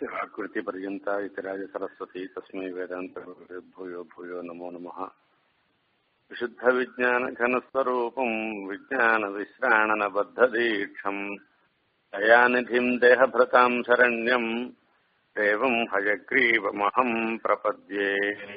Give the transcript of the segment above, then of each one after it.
आकृतिपर्यन्ता इति राजसरस्वती तस्मै वेदान्तगुरुवे भूयो भूयो नमो नमः विशुद्धविज्ञानघनस्वरूपम् विज्ञानविश्राणनबद्धदीक्षम् दयानिधिम् देहभृताम् शरण्यम् देवम् हयग्रीवमहम् प्रपद्ये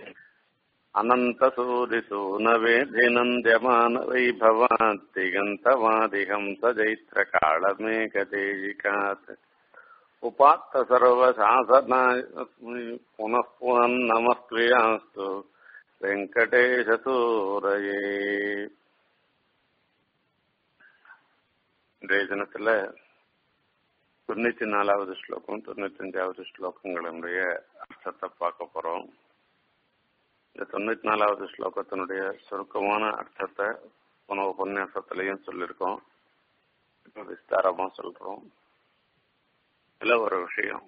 अनन्तसूदिसूनवेधिनन्द्यमानवैभवात्तिगन्तवादिहं सजैत्रकालमेकदेशिकात् उपात्त सर्वशासनाय पुनः पुनर्नमस्त्वयास्तु வெங்கடேசசூரையே இன்றைய தினத்துல தொண்ணூத்தி நாலாவது ஸ்லோகம் தொண்ணூத்தி அஞ்சாவது ஸ்லோகங்களுடைய அர்த்தத்தை பார்க்க போறோம் இந்த தொண்ணூத்தி நாலாவது ஸ்லோகத்தினுடைய சுருக்கமான அர்த்தத்தை போன உபன்யாசத்திலையும் சொல்லியிருக்கோம் இப்ப விஸ்தாரமா சொல்றோம் இதுல ஒரு விஷயம்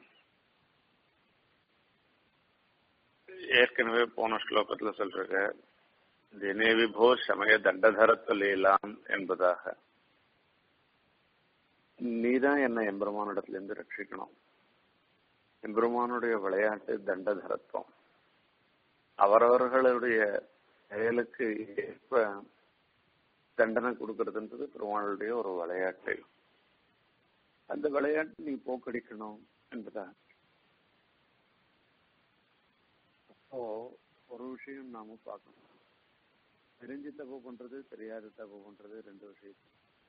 ஏற்கனவே போன ஸ்லோகத்துல சொல்றாங்க தினே விபோ சமய தண்டதரத்து லீலாம் என்பதாக நீதான் என்ன எம்பெருமானிடத்துல இருந்து ரட்சிக்கணும் எம்பெருமானுடைய விளையாட்டு தண்டதரத்துவம் அவரவர்களுடைய செயலுக்கு ஏற்ப தண்டனை கொடுக்கறதுன்றது பெருமாளுடைய ஒரு விளையாட்டு அந்த விளையாட்டு நீ போக்கடிக்கணும் என்பதா அப்போ ஒரு விஷயம் நாம பார்க்கணும் தெரிஞ்சு தப்பு பண்றது தெரியாத தப்பு பண்றது ரெண்டு விஷயம்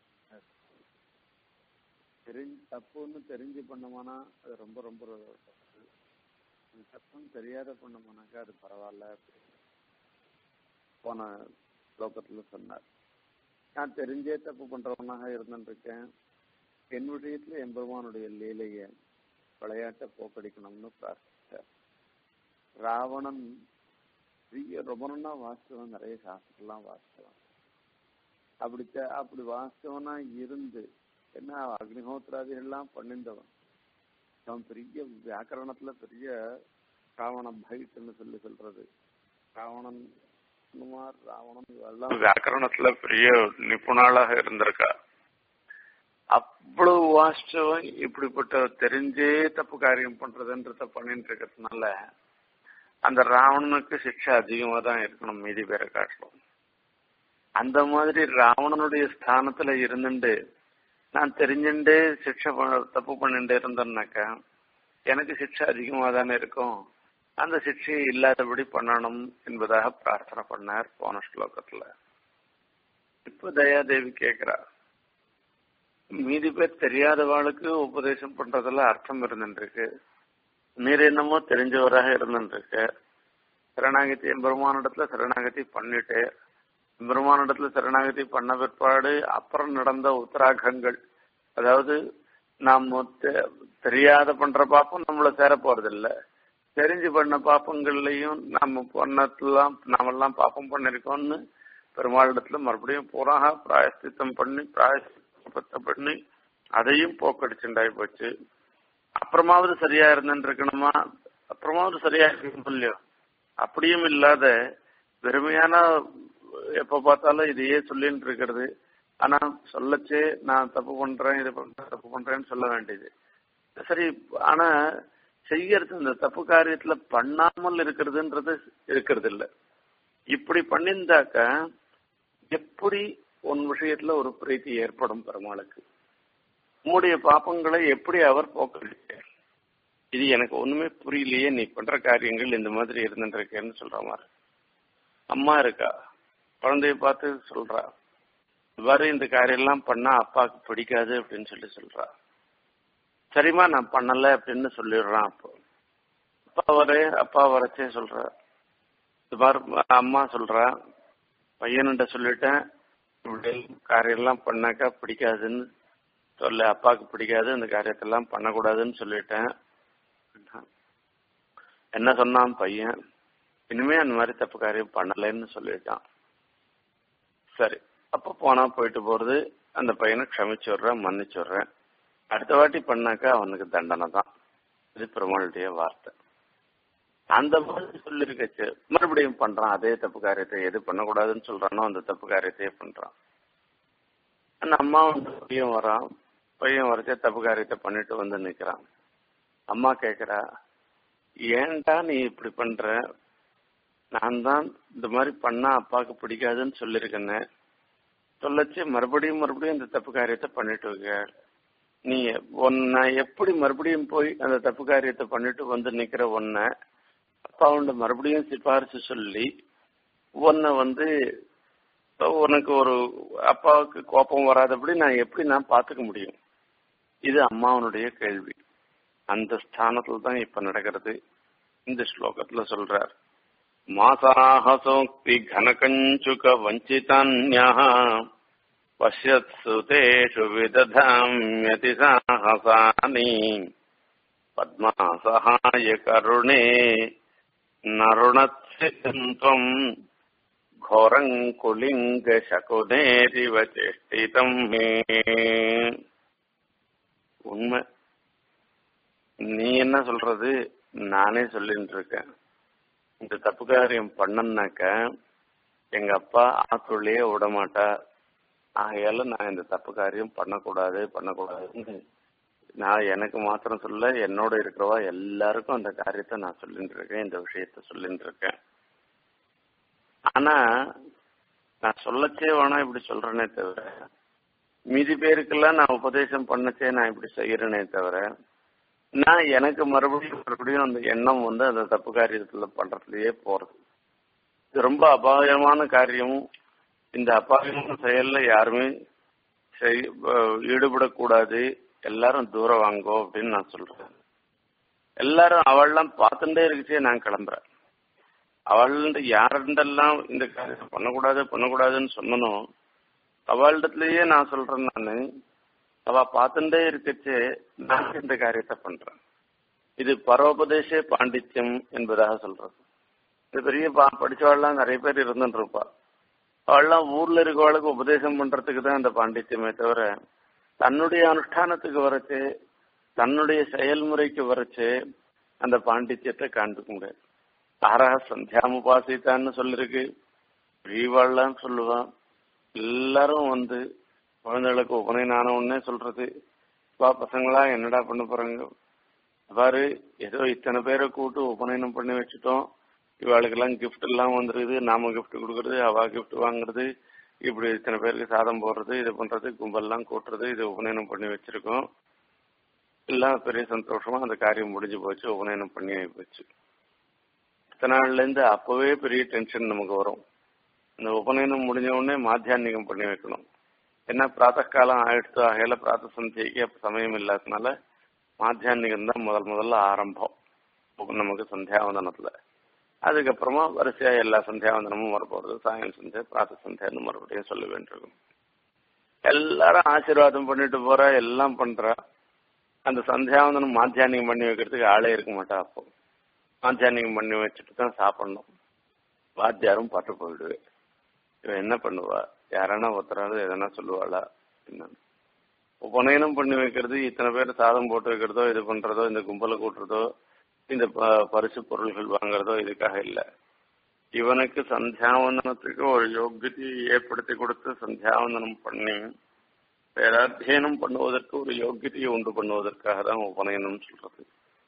தெரிஞ்சு தப்புன்னு தெரிஞ்சு பண்ணோம்னா அது ரொம்ப ரொம்ப தப்பு தப்புன்னு தெரியாத பண்ணோம்னாக்கா அது பரவாயில்ல போன ஸ்லோகத்துல சொன்னார் நான் தெரிஞ்சே தப்பு பண்றவனாக இருந்துருக்கேன் என் விஷயத்துல எம்பெருமானுடைய லீலைய விளையாட்டை போக்கடிக்கணும்னு பிரார்த்திச்சார் ராவணன் பெரிய ரொம்ப நாளா வாஸ்தவன் நிறைய சாஸ்திரம்லாம் வாஸ்தவன் அப்படி அப்படி வாஸ்தவனா இருந்து என்ன அக்னிஹோத்திராதிகள்லாம் பண்ணிந்தவன் அவன் பெரிய வியாக்கரணத்துல பெரிய ராவண பைட்னு சொல்லி சொல்றது ராவணன் குமார் ராவணன் எல்லாம் வியாக்கரணத்துல பெரிய நிபுணாளாக இருந்திருக்கா அவ்வளவு வாஸ்தவன் இப்படிப்பட்ட தெரிஞ்சே தப்பு காரியம் பண்றதுன்றத பண்ணிட்டு இருக்கிறதுனால அந்த ராவணனுக்கு சிக்ஷை அதிகமா தான் இருக்கணும் மீதி பேரை காட்டணும் அந்த மாதிரி ராவணனுடைய ஸ்தானத்துல இருந்துட்டு நான் தெரிஞ்சுட்டு சிக்ஷை தப்பு பண்ணிட்டு இருந்தேன்னாக்கா எனக்கு சிக்ஷை அதிகமா தானே இருக்கும் அந்த சிக்ஷையை இல்லாதபடி பண்ணணும் என்பதாக பிரார்த்தனை பண்ணார் போன ஸ்லோகத்துல இப்ப தயாதேவி கேக்குறா மீதி பேர் தெரியாதவாளுக்கு உபதேசம் பண்றதுல அர்த்தம் இருந்துருக்கு நீர் என்னமோ தெரிஞ்சவராக இருந்துருக்கு சரணாகதி எம்பெருமானிடத்துல சரணாகதி பண்ணிட்டு எம்பெருமானிடத்துல சரணாகதி பண்ண பிற்பாடு அப்புறம் நடந்த உத்தராகங்கள் அதாவது நாம் தெரியாத பண்ற பாப்பம் நம்மள சேர போறதில்ல தெரிஞ்சு பண்ண பாப்பங்கள்லயும் நம்ம பண்ணலாம் நாமெல்லாம் பாப்பம் பண்ணிருக்கோம்னு பெருமாளிடத்துல மறுபடியும் பூராக பிராயஸ்தித்தம் பண்ணி பிராயஸ்தித்த பண்ணி அதையும் போக்கடிச்சுண்டாய் போச்சு அப்புறமாவது சரியா இருந்துட்டு இருக்கணுமா அப்புறமாவது சரியா இருக்கணும் இல்லையோ அப்படியும் இல்லாத வெறுமையான எப்ப பார்த்தாலும் இதையே சொல்லிட்டு இருக்கிறது ஆனா சொல்லச்சே நான் தப்பு பண்றேன் இது பண்றேன் தப்பு பண்றேன்னு சொல்ல வேண்டியது சரி ஆனா செய்யறது இந்த தப்பு காரியத்துல பண்ணாமல் இருக்கிறதுன்றது இருக்கிறது இல்ல இப்படி பண்ணியிருந்தாக்க எப்படி உன் விஷயத்துல ஒரு பிரீத்தி ஏற்படும் பெருமாளுக்கு உம்முடைய பாப்பங்களை எப்படி அவர் போக்கடிச்சார் இது எனக்கு ஒண்ணுமே புரியலையே நீ பண்ற காரியங்கள் இந்த மாதிரி இருந்துருக்கேன்னு சொல்ற மாதிரி அம்மா இருக்கா குழந்தைய பார்த்து சொல்றா இவ்வாறு இந்த காரியம் எல்லாம் பண்ணா அப்பாவுக்கு பிடிக்காது அப்படின்னு சொல்லி சொல்றா சரிம்மா நான் பண்ணல அப்படின்னு சொல்லிடுறான் அப்போ அப்பா வரே அப்பா வரச்சே சொல்ற இது மாதிரி அம்மா சொல்றா பையன்கிட்ட சொல்லிட்டேன் இப்படி காரியம் எல்லாம் பண்ணாக்கா பிடிக்காதுன்னு சொல்ல அப்பாவுக்கு பிடிக்காது இந்த காரியத்தெல்லாம் பண்ணக்கூடாதுன்னு சொல்லிட்டேன் என்ன சொன்னான் பையன் இனிமே அந்த மாதிரி தப்பு காரியம் பண்ணலைன்னு சொல்லிட்டான் சரி அப்ப போனா போயிட்டு போறது அந்த பையனை க்ஷமிச்சு விடுறேன் மன்னிச்சு விடுறேன் அடுத்த வாட்டி பண்ணாக்கா அவனுக்கு தண்டனை தான் இது பெருமாளுடைய வார்த்தை அந்த மாதிரி சொல்லிருக்கச்சு மறுபடியும் பண்றான் அதே தப்பு காரியத்தை எது பண்ணக்கூடாதுன்னு சொல்றானோ அந்த தப்பு காரியத்தையே பண்றான் அந்த அம்மா வந்து பையன் வரான் பையன் வரைச்ச தப்பு காரியத்தை பண்ணிட்டு வந்து நிக்கிறான் அம்மா கேக்குறா ஏன்டா நீ இப்படி பண்ற நான் தான் இந்த மாதிரி பண்ணா அப்பாவுக்கு பிடிக்காதுன்னு சொல்லியிருக்கேன்னு சொல்லச்சு மறுபடியும் மறுபடியும் அந்த தப்பு காரியத்தை பண்ணிட்டு இருக்க நீ உன்னை எப்படி மறுபடியும் போய் அந்த தப்பு காரியத்தை பண்ணிட்டு வந்து நிக்கிற உன்னை அப்பாவுண்ட மறுபடியும் சிபாரிசு சொல்லி உன்னை வந்து உனக்கு ஒரு அப்பாவுக்கு கோபம் வராதபடி நான் எப்படி நான் பாத்துக்க முடியும் இது அம்மாவனுடைய கேள்வி அந்த ஸ்தானத்துல தான் இப்ப நடக்கிறது இந்த ஸ்லோகத்துல சொல்றார் மாசாஹசோக்தி கனகஞ்சுக வஞ்சிதான்யா பஷ்யத்சு தேஷு விததாம்யதி சாஹசானி பத்மா சகாய கருணே நருணத்வம் घोरङ्कुलिङ्ग शकुनेरिव चेष्टितम् मे உண்மை நீ என்ன சொல்றது நானே சொல்லிட்டு இருக்கேன் இந்த தப்பு காரியம் பண்ணனாக்க எங்க அப்பா ஆத்துள்ளேயே விட மாட்டா ஆகையால நான் இந்த தப்பு காரியம் பண்ணக்கூடாது பண்ணக்கூடாதுன்னு நான் எனக்கு மாத்திரம் சொல்ல என்னோட இருக்கிறவா எல்லாருக்கும் அந்த காரியத்தை நான் சொல்லிட்டு இருக்கேன் இந்த விஷயத்த சொல்லிட்டு இருக்கேன் ஆனா நான் சொல்லச்சே வேணா இப்படி சொல்றேனே தவிர மீதி பேருக்கெல்லாம் நான் உபதேசம் பண்ணச்சே நான் இப்படி செய்யறேனே தவிர நான் எனக்கு மறுபடியும் மறுபடியும் அந்த எண்ணம் வந்து அந்த தப்பு காரியத்துல பண்றதுலயே போறது இது ரொம்ப அபாயமான காரியம் இந்த அபாயமான செயல்ல யாருமே ஈடுபடக்கூடாது எல்லாரும் தூரம் வாங்கோ அப்படின்னு நான் சொல்றேன் எல்லாரும் அவள்லாம் பார்த்துட்டே இருக்குச்சே நான் கிளம்புறேன் அவள் யாரெல்லாம் இந்த காரியத்தை பண்ணக்கூடாது பண்ணக்கூடாதுன்னு சொன்னனும் அவளிடத்துலயே நான் சொல்றேன் நானு அவ பார்த்துட்டே இருக்கச்சு நான் இந்த காரியத்தை பண்றேன் இது பரோபதேச பாண்டித்யம் என்பதாக சொல்றது இது பெரிய படிச்சவாள்லாம் நிறைய பேர் இருந்துட்டு இருப்பா அவள்லாம் ஊர்ல இருக்கவாளுக்கு உபதேசம் பண்றதுக்கு தான் அந்த பாண்டித்யமே தவிர தன்னுடைய அனுஷ்டானத்துக்கு வரைச்சு தன்னுடைய செயல்முறைக்கு வரைச்சு அந்த பாண்டித்யத்தை காண்பிக்க முடியாது ஆரா சந்தியாமுபாசித்தான்னு சொல்லிருக்கு பெரியவாள்லாம் சொல்லுவான் எல்லாரும் வந்து குழந்தைகளுக்கு உபநயனம் ஆன உடனே சொல்றது வா பசங்களா என்னடா பண்ண போறாங்க பாரு ஏதோ இத்தனை பேரை கூட்டு உபநயனம் பண்ணி வச்சுட்டோம் இவாளுக்கெல்லாம் கிஃப்ட் எல்லாம் வந்துருது நாம கிஃப்ட் கொடுக்கறது அவா கிஃப்ட் வாங்குறது இப்படி இத்தனை பேருக்கு சாதம் போடுறது இது பண்றது கும்பல்லாம் கூட்டுறது இது உபநயனம் பண்ணி வச்சிருக்கோம் எல்லாம் பெரிய சந்தோஷமா அந்த காரியம் முடிஞ்சு போச்சு உபநயனம் பண்ணி போச்சு இத்தனை நாள்ல இருந்து அப்பவே பெரிய டென்ஷன் நமக்கு வரும் இந்த உபநயனம் முடிஞ்ச உடனே மாத்தியானிகம் பண்ணி வைக்கணும் ஏன்னா பிராத்த காலம் ஆயிடுத்து ஆகையில பிராத்த சந்தியைக்கு அப்ப சமயம் இல்லாததுனால மாத்தியானிகம் தான் முதல் முதல்ல ஆரம்பம் நமக்கு சந்தியாவந்தனத்துல அதுக்கப்புறமா வரிசையா எல்லா சந்தியாவந்தனமும் வரப்போறது சாயம் சந்தியா பிராத்த சந்தியான்னு மறுபடியும் சொல்ல வேண்டியிருக்கும் எல்லாரும் ஆசீர்வாதம் பண்ணிட்டு போறா எல்லாம் பண்றா அந்த சந்தியாவந்தனம் மாத்தியானிகம் பண்ணி வைக்கிறதுக்கு ஆளே இருக்க மாட்டா அப்போ மாத்தியானிகம் பண்ணி வச்சுட்டு தான் சாப்பிடணும் வாத்தியாரும் பட்டு போயிடுவே இவன் என்ன பண்ணுவா யாரானா ஒருத்தராவது எதனா சொல்லுவாளா என்ன உபநயனம் பண்ணி வைக்கிறது இத்தனை பேர் சாதம் போட்டு வைக்கிறதோ இது பண்றதோ இந்த கும்பலை கூட்டுறதோ இந்த பரிசு பொருள்கள் வாங்குறதோ இதுக்காக இல்ல இவனுக்கு சந்தியாவந்தனத்துக்கு ஒரு யோக்கியத்தையை ஏற்படுத்தி கொடுத்து சந்தியாவந்தனம் பண்ணி வேதாத்தியனம் பண்ணுவதற்கு ஒரு யோக்கியத்தையை உண்டு பண்ணுவதற்காக தான் உபநயனம் சொல்றது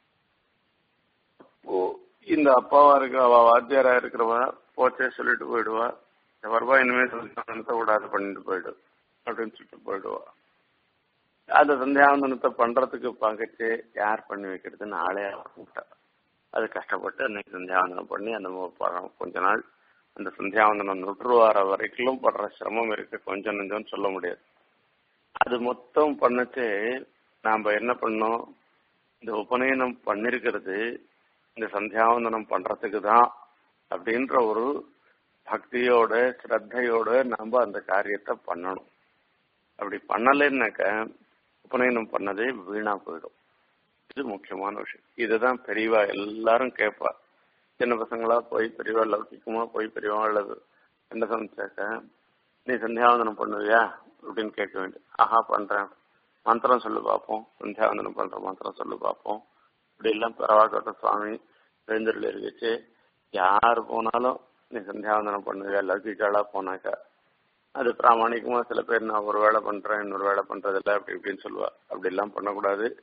இந்த அப்பாவா இருக்க அவ வாத்தியாரா இருக்கிறவா போச்சே சொல்லிட்டு போயிடுவா வருவா இனிமே சந்தியாவந்தனத்தை விடாது பண்ணிட்டு போயிடு அப்படின்னு சொல்லிட்டு போயிடுவா அந்த சந்தியாவந்தனத்தை பண்றதுக்கு பார்க்கச்சு யார் பண்ணி வைக்கிறதுன்னு ஆளே ஆரம்பிட்டா அது கஷ்டப்பட்டு அன்னைக்கு சந்தியாவந்தனம் பண்ணி அந்த கொஞ்ச நாள் அந்த சந்தியாவந்தனம் நுற்றுவார வரைக்கும் படுற சிரமம் இருக்கு கொஞ்சம் நெஞ்சம் சொல்ல முடியாது அது மொத்தம் பண்ணச்சு நாம என்ன பண்ணோம் இந்த உபநயனம் பண்ணிருக்கிறது இந்த சந்தியாவந்தனம் பண்றதுக்கு தான் அப்படின்ற ஒரு பக்தியோட ஸ்ரத்தையோட நாம அந்த காரியத்தை பண்ணணும் அப்படி பண்ணலைன்னாக்க உபநயனம் பண்ணதே வீணா போயிடும் இது முக்கியமான விஷயம் இதுதான் பெரியவா எல்லாரும் கேட்பா சின்ன பசங்களா போய் பெரியவா லௌகிக்கமா போய் பெரியவா என்ன சமைச்சாக்க நீ சந்தியாவந்தனம் பண்ணுவியா அப்படின்னு கேட்க வேண்டிய ஆஹா பண்றேன் மந்திரம் சொல்லு பார்ப்போம் சந்தியாவந்தனம் பண்ற மந்திரம் சொல்லு பார்ப்போம் இப்படி எல்லாம் பரவாக்கட்ட சுவாமி எழுந்தருள் இருந்துச்சு யார் போனாலும் நீ சந்தியாவந்தனம் பண்ணுவியா லௌகிக்காளா போனாக்கா அது பிராமணிகமா சில பேர் நான் ஒரு வேலை பண்றேன் இன்னொரு வேலை பண்றது இல்லை அப்படி இப்படின்னு சொல்லுவா அப்படி எல்லாம் பண்ணக்கூடாது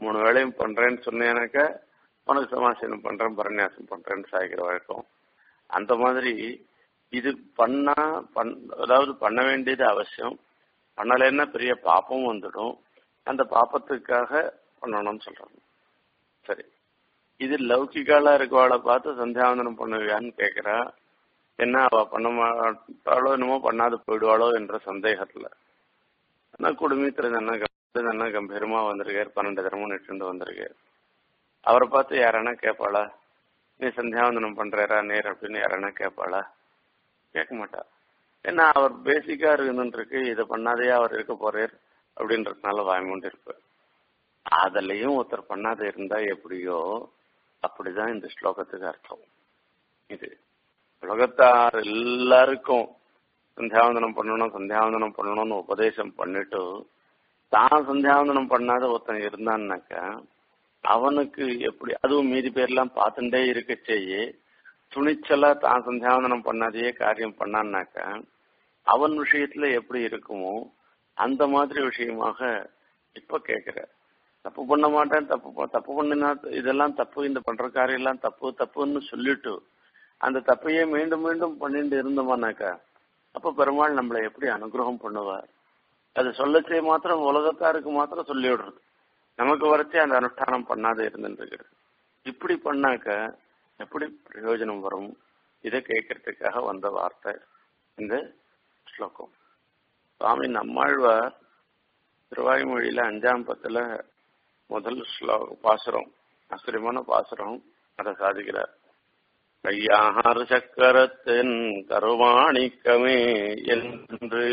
மூணு வேளையும் பண்றேன்னு சொன்னேனாக்கா உனக்கு சமாசனம் பண்றேன் பரநியாசம் பண்றேன்னு சாய்க்கிற வழக்கம் அந்த மாதிரி இது பண்ணா பண் அதாவது பண்ண வேண்டியது அவசியம் பண்ணலைன்னா பெரிய பாப்பம் வந்துடும் அந்த பாப்பத்துக்காக பண்ணணும்னு சொல்றாங்க சரி இது லௌகிகாலா இருக்கவாளை பார்த்து சந்தியாவந்தனம் பண்ணுவியான்னு கேக்குறா என்ன அவ பண்ண மாட்டாளோ என்னமோ பண்ணாது போயிடுவாளோ என்ற சந்தேகத்துல ஆனா குடும்பத்துல என்ன என்ன கம்பீரமா வந்திருக்காரு பன்னெண்டு தினமும் நிட்டு வந்திருக்காரு அவரை பார்த்து யாரானா கேட்பாளா நீ சந்தியாவந்தனம் பண்றாரா நேர் அப்படின்னு யாரானா கேட்பாளா கேட்க மாட்டா ஏன்னா அவர் பேசிக்கா இருக்குன்னு இருக்கு இதை பண்ணாதே அவர் இருக்க போறார் அப்படின்றதுனால வாங்கிட்டு இருப்பார் அதுலயும் ஒருத்தர் பண்ணாத இருந்தா எப்படியோ அப்படிதான் இந்த ஸ்லோகத்துக்கு அர்த்தம் இது உலகத்தார் எல்லாருக்கும் சந்தியாவந்தனம் பண்ணணும் சந்தியாவந்தனம் பண்ணணும்னு உபதேசம் பண்ணிட்டு தான் சந்தியாவந்தனம் பண்ணாத ஒருத்தன் இருந்தான்னாக்கா அவனுக்கு எப்படி அதுவும் மீதி பேர்லாம் பார்த்துட்டே இருக்க செய்ய துணிச்சலா தான் சந்தியாவந்தனம் பண்ணாதையே காரியம் பண்ணான்னாக்கா அவன் விஷயத்துல எப்படி இருக்குமோ அந்த மாதிரி விஷயமாக இப்ப கேக்குற தப்பு பண்ண மாட்டேன் தப்பு தப்பு பண்ணினா இதெல்லாம் தப்பு இந்த பண்ற காரியம் எல்லாம் தப்பு தப்புன்னு சொல்லிட்டு அந்த தப்பையே மீண்டும் மீண்டும் பண்ணிட்டு இருந்தோமானாக்கா அப்ப பெருமாள் நம்மளை எப்படி அனுகிரகம் பண்ணுவார் அது சொல்லச்சே மாத்திரம் உலகத்தாருக்கு மாத்திரம் சொல்லி விடுறது நமக்கு வரைச்சே அந்த அனுஷ்டானம் பண்ணாத இருந்துருக்கிறது இப்படி பண்ணாக்க எப்படி பிரயோஜனம் வரும் இதை கேட்கறதுக்காக வந்த வார்த்தை இந்த ஸ்லோகம் சுவாமி நம்மாழ்வார் திருவாய்மொழியில அஞ்சாம் பத்துல முதல் ஸ்லோக பாசுரம் ஆச்சரியமான பாசுரம் அதை சாதிக்கிறார் கையாறு சக்கரத்தின் கருவாணிக்கமே என்று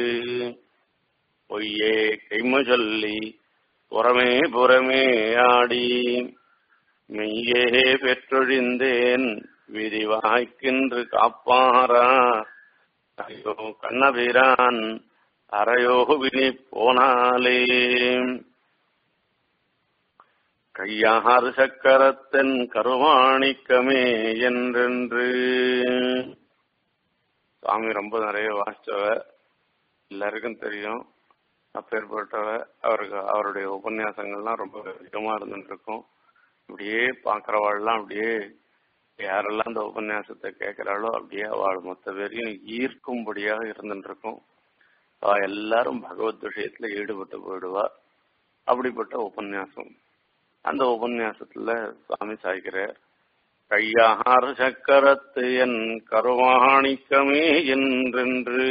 பொய்யே கைம சொல்லி புறமே புறமே ஆடி மெய்யே பெற்றொழிந்தேன் விரிவாய்க்கின்று காப்பாரா ஐயோ கண்ணபிரான் அறையோ வினி போனாலே கையாறு சக்கரத்தன் கருவாணிக்கமே என்றென்று சுவாமி ரொம்ப நிறைய வாசிச்சவ எல்லாருக்கும் தெரியும் அப்பேற்பட்டவ அவருக்கு அவருடைய உபன்யாசங்கள்லாம் ரொம்ப விதமா இருந்துட்டு இருக்கும் அப்படியே பாக்குறவாள்லாம் அப்படியே யாரெல்லாம் அந்த உபன்யாசத்தை கேட்கிறாளோ அப்படியே அவள் மொத்த பேரையும் ஈர்க்கும்படியாக இருந்துட்டு இருக்கும் அவ எல்லாரும் பகவத் விஷயத்துல ஈடுபட்டு போயிடுவா அப்படிப்பட்ட உபன்யாசம் அந்த உபன்யாசத்துல சுவாமி சாய்க்கிறார் கையாறு சக்கரத்து என் கருவாணிக்கமே என்றென்று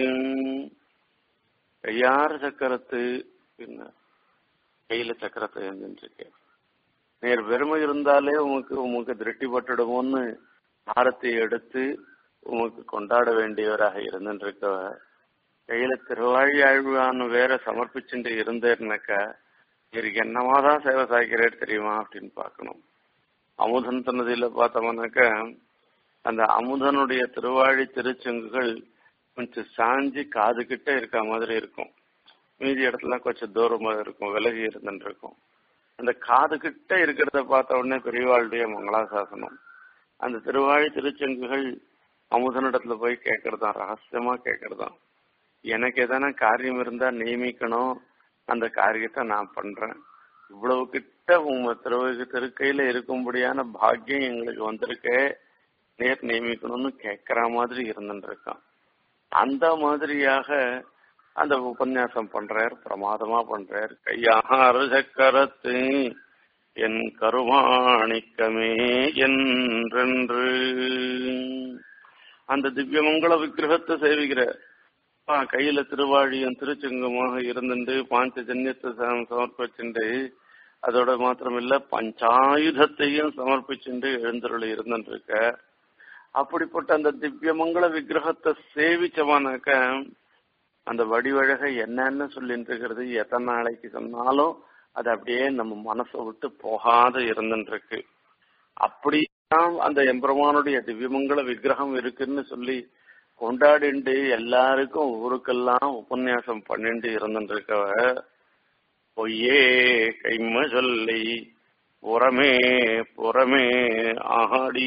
கையாறு சக்கரத்து என்ன கையில சக்கரத்தை இருந்துருக்கேன் நேர் பெருமை இருந்தாலே உமக்கு உமக்கு திருஷ்டி பட்டுடுமோன்னு ஆரத்தை எடுத்து உமக்கு கொண்டாட வேண்டியவராக இருந்துருக்க கையில திருவாழி ஆழ்வான்னு வேற சமர்ப்பிச்சுட்டு இருந்தேன்னாக்கா இவருக்கு என்னமாதான் சேவை சாய்க்கிறார் தெரியுமா அப்படின்னு பார்க்கணும் அமுதன் தன்னதியில பார்த்தோம்னாக்க அந்த அமுதனுடைய திருவாழி திருச்செங்குகள் கொஞ்சம் சாஞ்சி காது கிட்ட இருக்க மாதிரி இருக்கும் மீதி இடத்துல கொஞ்சம் தூரமா இருக்கும் விலகி இருந்துட்டு இருக்கும் அந்த காது கிட்ட இருக்கிறத பார்த்த உடனே பெரியவாளுடைய மங்களாசாசனம் அந்த திருவாழி திருச்செங்குகள் அமுதனிடத்துல போய் கேட்கறதாம் ரகசியமா கேட்கறதாம் எனக்கு எதனா காரியம் இருந்தா நியமிக்கணும் அந்த காரியத்தை நான் பண்றேன் இவ்வளவு கிட்ட உங்க திரு திருக்கையில இருக்கும்படியான பாக்கியம் எங்களுக்கு வந்திருக்கே நேர் நியமிக்கணும்னு கேட்கற மாதிரி இருந்துட்டு இருக்கான் அந்த மாதிரியாக அந்த உபன்யாசம் பண்றார் பிரமாதமா பண்றார் கையாறு சக்கரத்து என் கருமாணிக்கமே என்றென்று அந்த திவ்யமங்கள விக்கிரகத்தை சேவிக்கிறார் கையில திருவாழியும் திருச்செங்கமாக இருந்துட்டு பாஞ்சஜன்யத்தை சமர்ப்பிச்சுண்டு அதோட மாத்திரமில்ல பஞ்சாயுதத்தையும் சமர்ப்பிச்சுண்டு எழுந்தருள் இருந்துட்டு இருக்க அப்படிப்பட்ட அந்த திவ்யமங்கள விக்கிரகத்தை சேவிச்சவானாக்க அந்த வடிவழக என்னன்னு சொல்லிட்டு இருக்கிறது எத்தனை நாளைக்கு சொன்னாலும் அது அப்படியே நம்ம மனசை விட்டு போகாத இருந்துட்டு இருக்கு அப்படிதான் அந்த எம்பெருமானுடைய திவ்யமங்கள விக்கிரகம் இருக்குன்னு சொல்லி கொண்டாடிண்டு எல்லாருக்கும் ஊருக்கெல்லாம் உபன்யாசம் பண்ணிட்டு இருந்துட்டு இருக்கவ பொய்யே கைம சொல்லி புறமே புறமே ஆடி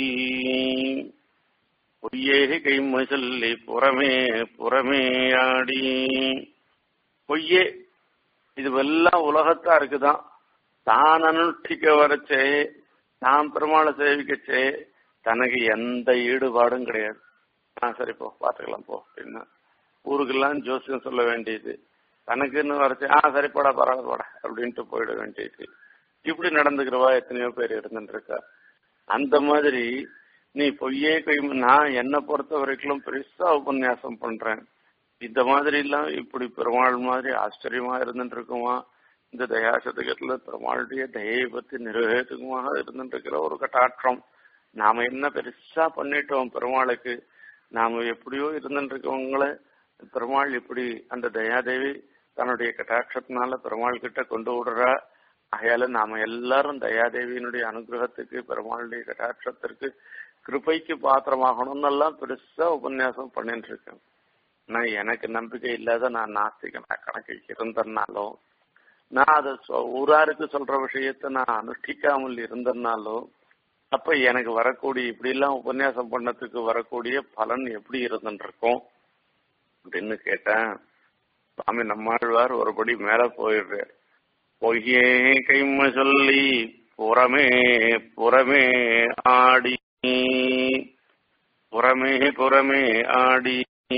பொய்யே கைம சொல்லி புறமே புறமே ஆடி பொய்யே இதுவெல்லாம் உலகத்தா இருக்குதான் தான் அனுஷ்டிக்க வரச்சே தான் பெருமாளை சேவிக்கச்சே தனக்கு எந்த ஈடுபாடும் கிடையாது ஆ சரி போ பாத்துக்கலாம் போ அப்படின்னு ஊருக்கெல்லாம் ஜோசியம் சொல்ல வேண்டியது தனக்குன்னு வரச்சு ஆ சரி போடா பரவாயில்ல போடா அப்படின்ட்டு போயிட வேண்டியது இப்படி நடந்துக்கிறவா எத்தனையோ பேர் இருந்துட்டு இருக்கா அந்த மாதிரி நீ பொய்யே கை நான் என்னை பொறுத்த வரைக்கும் பெருசா உபன்யாசம் பண்றேன் இந்த மாதிரி எல்லாம் இப்படி பெருமாள் மாதிரி ஆச்சரியமா இருந்துட்டு இருக்குமா இந்த தயாசதகத்துல பெருமாளுடைய தயவை பத்தி நிர்வகித்துக்குமாக இருந்துட்டு இருக்கிற ஒரு கட்டாட்சம் நாம என்ன பெருசா பண்ணிட்டோம் பெருமாளுக்கு நாம எப்படியோ இருந்துட்டு இருக்கவங்கள பெருமாள் இப்படி அந்த தயாதேவி தன்னுடைய கட்டாட்சத்தினால பெருமாள் கிட்ட கொண்டு விடுறா ஆகையால நாம எல்லாரும் தயாதேவியினுடைய அனுகிரகத்துக்கு பெருமாளுடைய கட்டாட்சத்திற்கு கிருபைக்கு பாத்திரமாகணும்னு எல்லாம் பெருசா உபன்யாசம் பண்ணிட்டு இருக்கேன் நான் எனக்கு நம்பிக்கை இல்லாத நான் நாஸ்திகனா கணக்கு இருந்தனாலும் நான் அதை ஊராருக்கு சொல்ற விஷயத்த நான் அனுஷ்டிக்காமல் இருந்தனாலும் அப்ப எனக்கு வரக்கூடிய இப்படி எல்லாம் உபன்யாசம் பண்ணதுக்கு வரக்கூடிய பலன் எப்படி இருந்துருக்கும் அப்படின்னு கேட்டேன் சுவாமி நம்மாழ்வார் ஒருபடி மேல போயிடுறார் பொய்யே கைம சொல்லி புறமே புறமே ஆடி புறமே புறமே ஆடி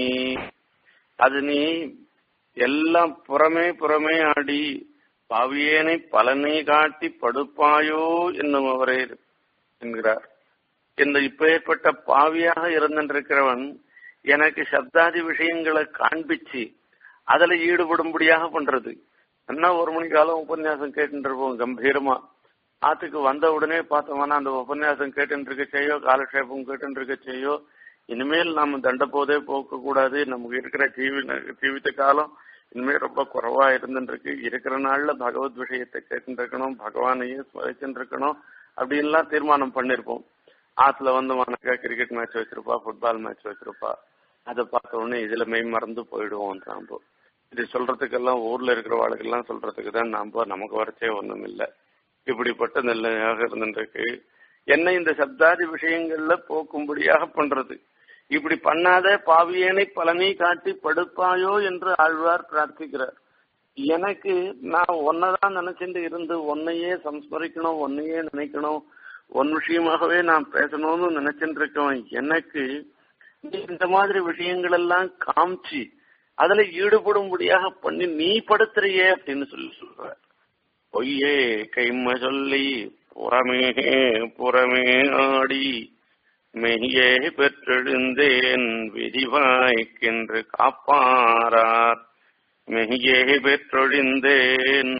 அது நீ எல்லாம் புறமே புறமே ஆடி பாவியேனை பலனை காட்டி படுப்பாயோ என்னும் அவரே என்கிறார் இந்த இப்பேற்பட்ட பாவியாக இருந்திருக்கிறவன் எனக்கு சப்தாதி விஷயங்களை காண்பிச்சு அதுல ஈடுபடும்படியாக பண்றது என்ன ஒரு மணி காலம் உபன்யாசம் கேட்டு இருப்போம் கம்பீரமா ஆத்துக்கு வந்த உடனே பார்த்தோம்னா அந்த உபன்யாசம் கேட்டு இருக்க செய்யோ காலக்ஷேபம் கேட்டு இருக்க செய்யோ இனிமேல் நாம தண்ட போதே போக்க கூடாது நமக்கு இருக்கிற ஜீவி ஜீவித்த காலம் இனிமேல் ரொம்ப குறைவா இருந்துருக்கு இருக்கிற நாள்ல பகவத் விஷயத்தை கேட்டு இருக்கணும் பகவானையே ஸ்மரிச்சுட்டு இருக்கணும் அப்படின்லாம் தீர்மானம் பண்ணிருப்போம் ஆத்துல வந்து மனக்கா கிரிக்கெட் மேட்ச் வச்சிருப்பா ஃபுட்பால் மேட்ச் வச்சிருப்பா அதை பார்த்த உடனே இதுல மெய் மறந்து போயிடுவோம் நாம இது சொல்றதுக்கெல்லாம் ஊர்ல இருக்கிறவாளுக்கெல்லாம் சொல்றதுக்கு தான் நாம நமக்கு வரச்சே ஒண்ணும் இல்லை இப்படிப்பட்ட நிலையாக இருந்துருக்கு என்ன இந்த சப்தாதி விஷயங்கள்ல போக்கும்படியாக பண்றது இப்படி பண்ணாத பாவியனை பலனை காட்டி படுப்பாயோ என்று ஆழ்வார் பிரார்த்திக்கிறார் எனக்கு நான் ஒன்னதான் நினைச்சிட்டு இருந்து ஒன்னையே சம்ஸ்மரிக்கணும் ஒன்னையே நினைக்கணும் ஒன் விஷயமாகவே நான் பேசணும்னு நினைச்சிட்டு இருக்கவன் எனக்கு இந்த மாதிரி விஷயங்கள் எல்லாம் காமிச்சு அதுல ஈடுபடும்படியாக பண்ணி நீ படுத்துறியே அப்படின்னு சொல்லி சொல்ற பொய்யே கைம சொல்லி புறமே புறமே ஆடி மெய்யே பெற்றெழுந்தேன் விரிவாய்க்கென்று காப்பாரார் மெய்யே பெற்றொழிந்தேன்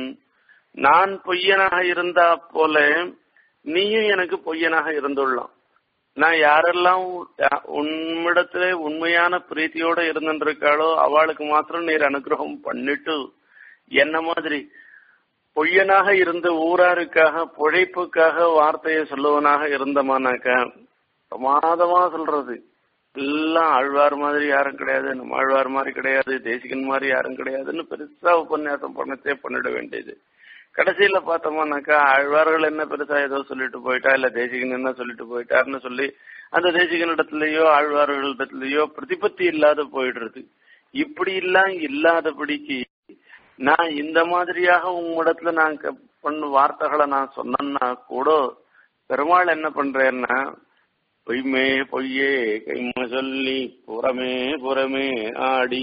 நான் பொய்யனாக இருந்தா போல நீயும் எனக்கு பொய்யனாக இருந்துள்ளான் நான் யாரெல்லாம் உன்னிடத்துல உண்மையான பிரீத்தியோட இருந்துருக்காளோ அவளுக்கு மாத்திரம் நீர் அனுகிரகம் பண்ணிட்டு என்ன மாதிரி பொய்யனாக இருந்த ஊராருக்காக பொழைப்புக்காக வார்த்தையை சொல்லுவனாக இருந்தமானாக்க பிரமாதமா சொல்றது எல்லாம் ஆழ்வார் மாதிரி யாரும் கிடையாது நம்ம ஆழ்வார் மாதிரி கிடையாது தேசிகன் மாதிரி யாரும் கிடையாதுன்னு பெருசா உபன்யாசம் பண்ணத்தே பண்ணிட வேண்டியது கடைசியில பார்த்தோம்னாக்கா ஆழ்வார்கள் என்ன பெருசா ஏதோ சொல்லிட்டு போயிட்டா இல்ல தேசிகன் என்ன சொல்லிட்டு போயிட்டாருன்னு சொல்லி அந்த தேசிகன் இடத்துலயோ ஆழ்வார்கள் இடத்துலயோ பிரதிபத்தி இல்லாத போயிடுறது இப்படி எல்லாம் இல்லாதபடிக்கு நான் இந்த மாதிரியாக உங்களிடத்துல நான் பண்ண வார்த்தைகளை நான் சொன்னேன்னா கூட பெருமாள் என்ன பண்றேன்னா பொய்மே பொய்யே கைம சொல்லி புறமே புறமே ஆடி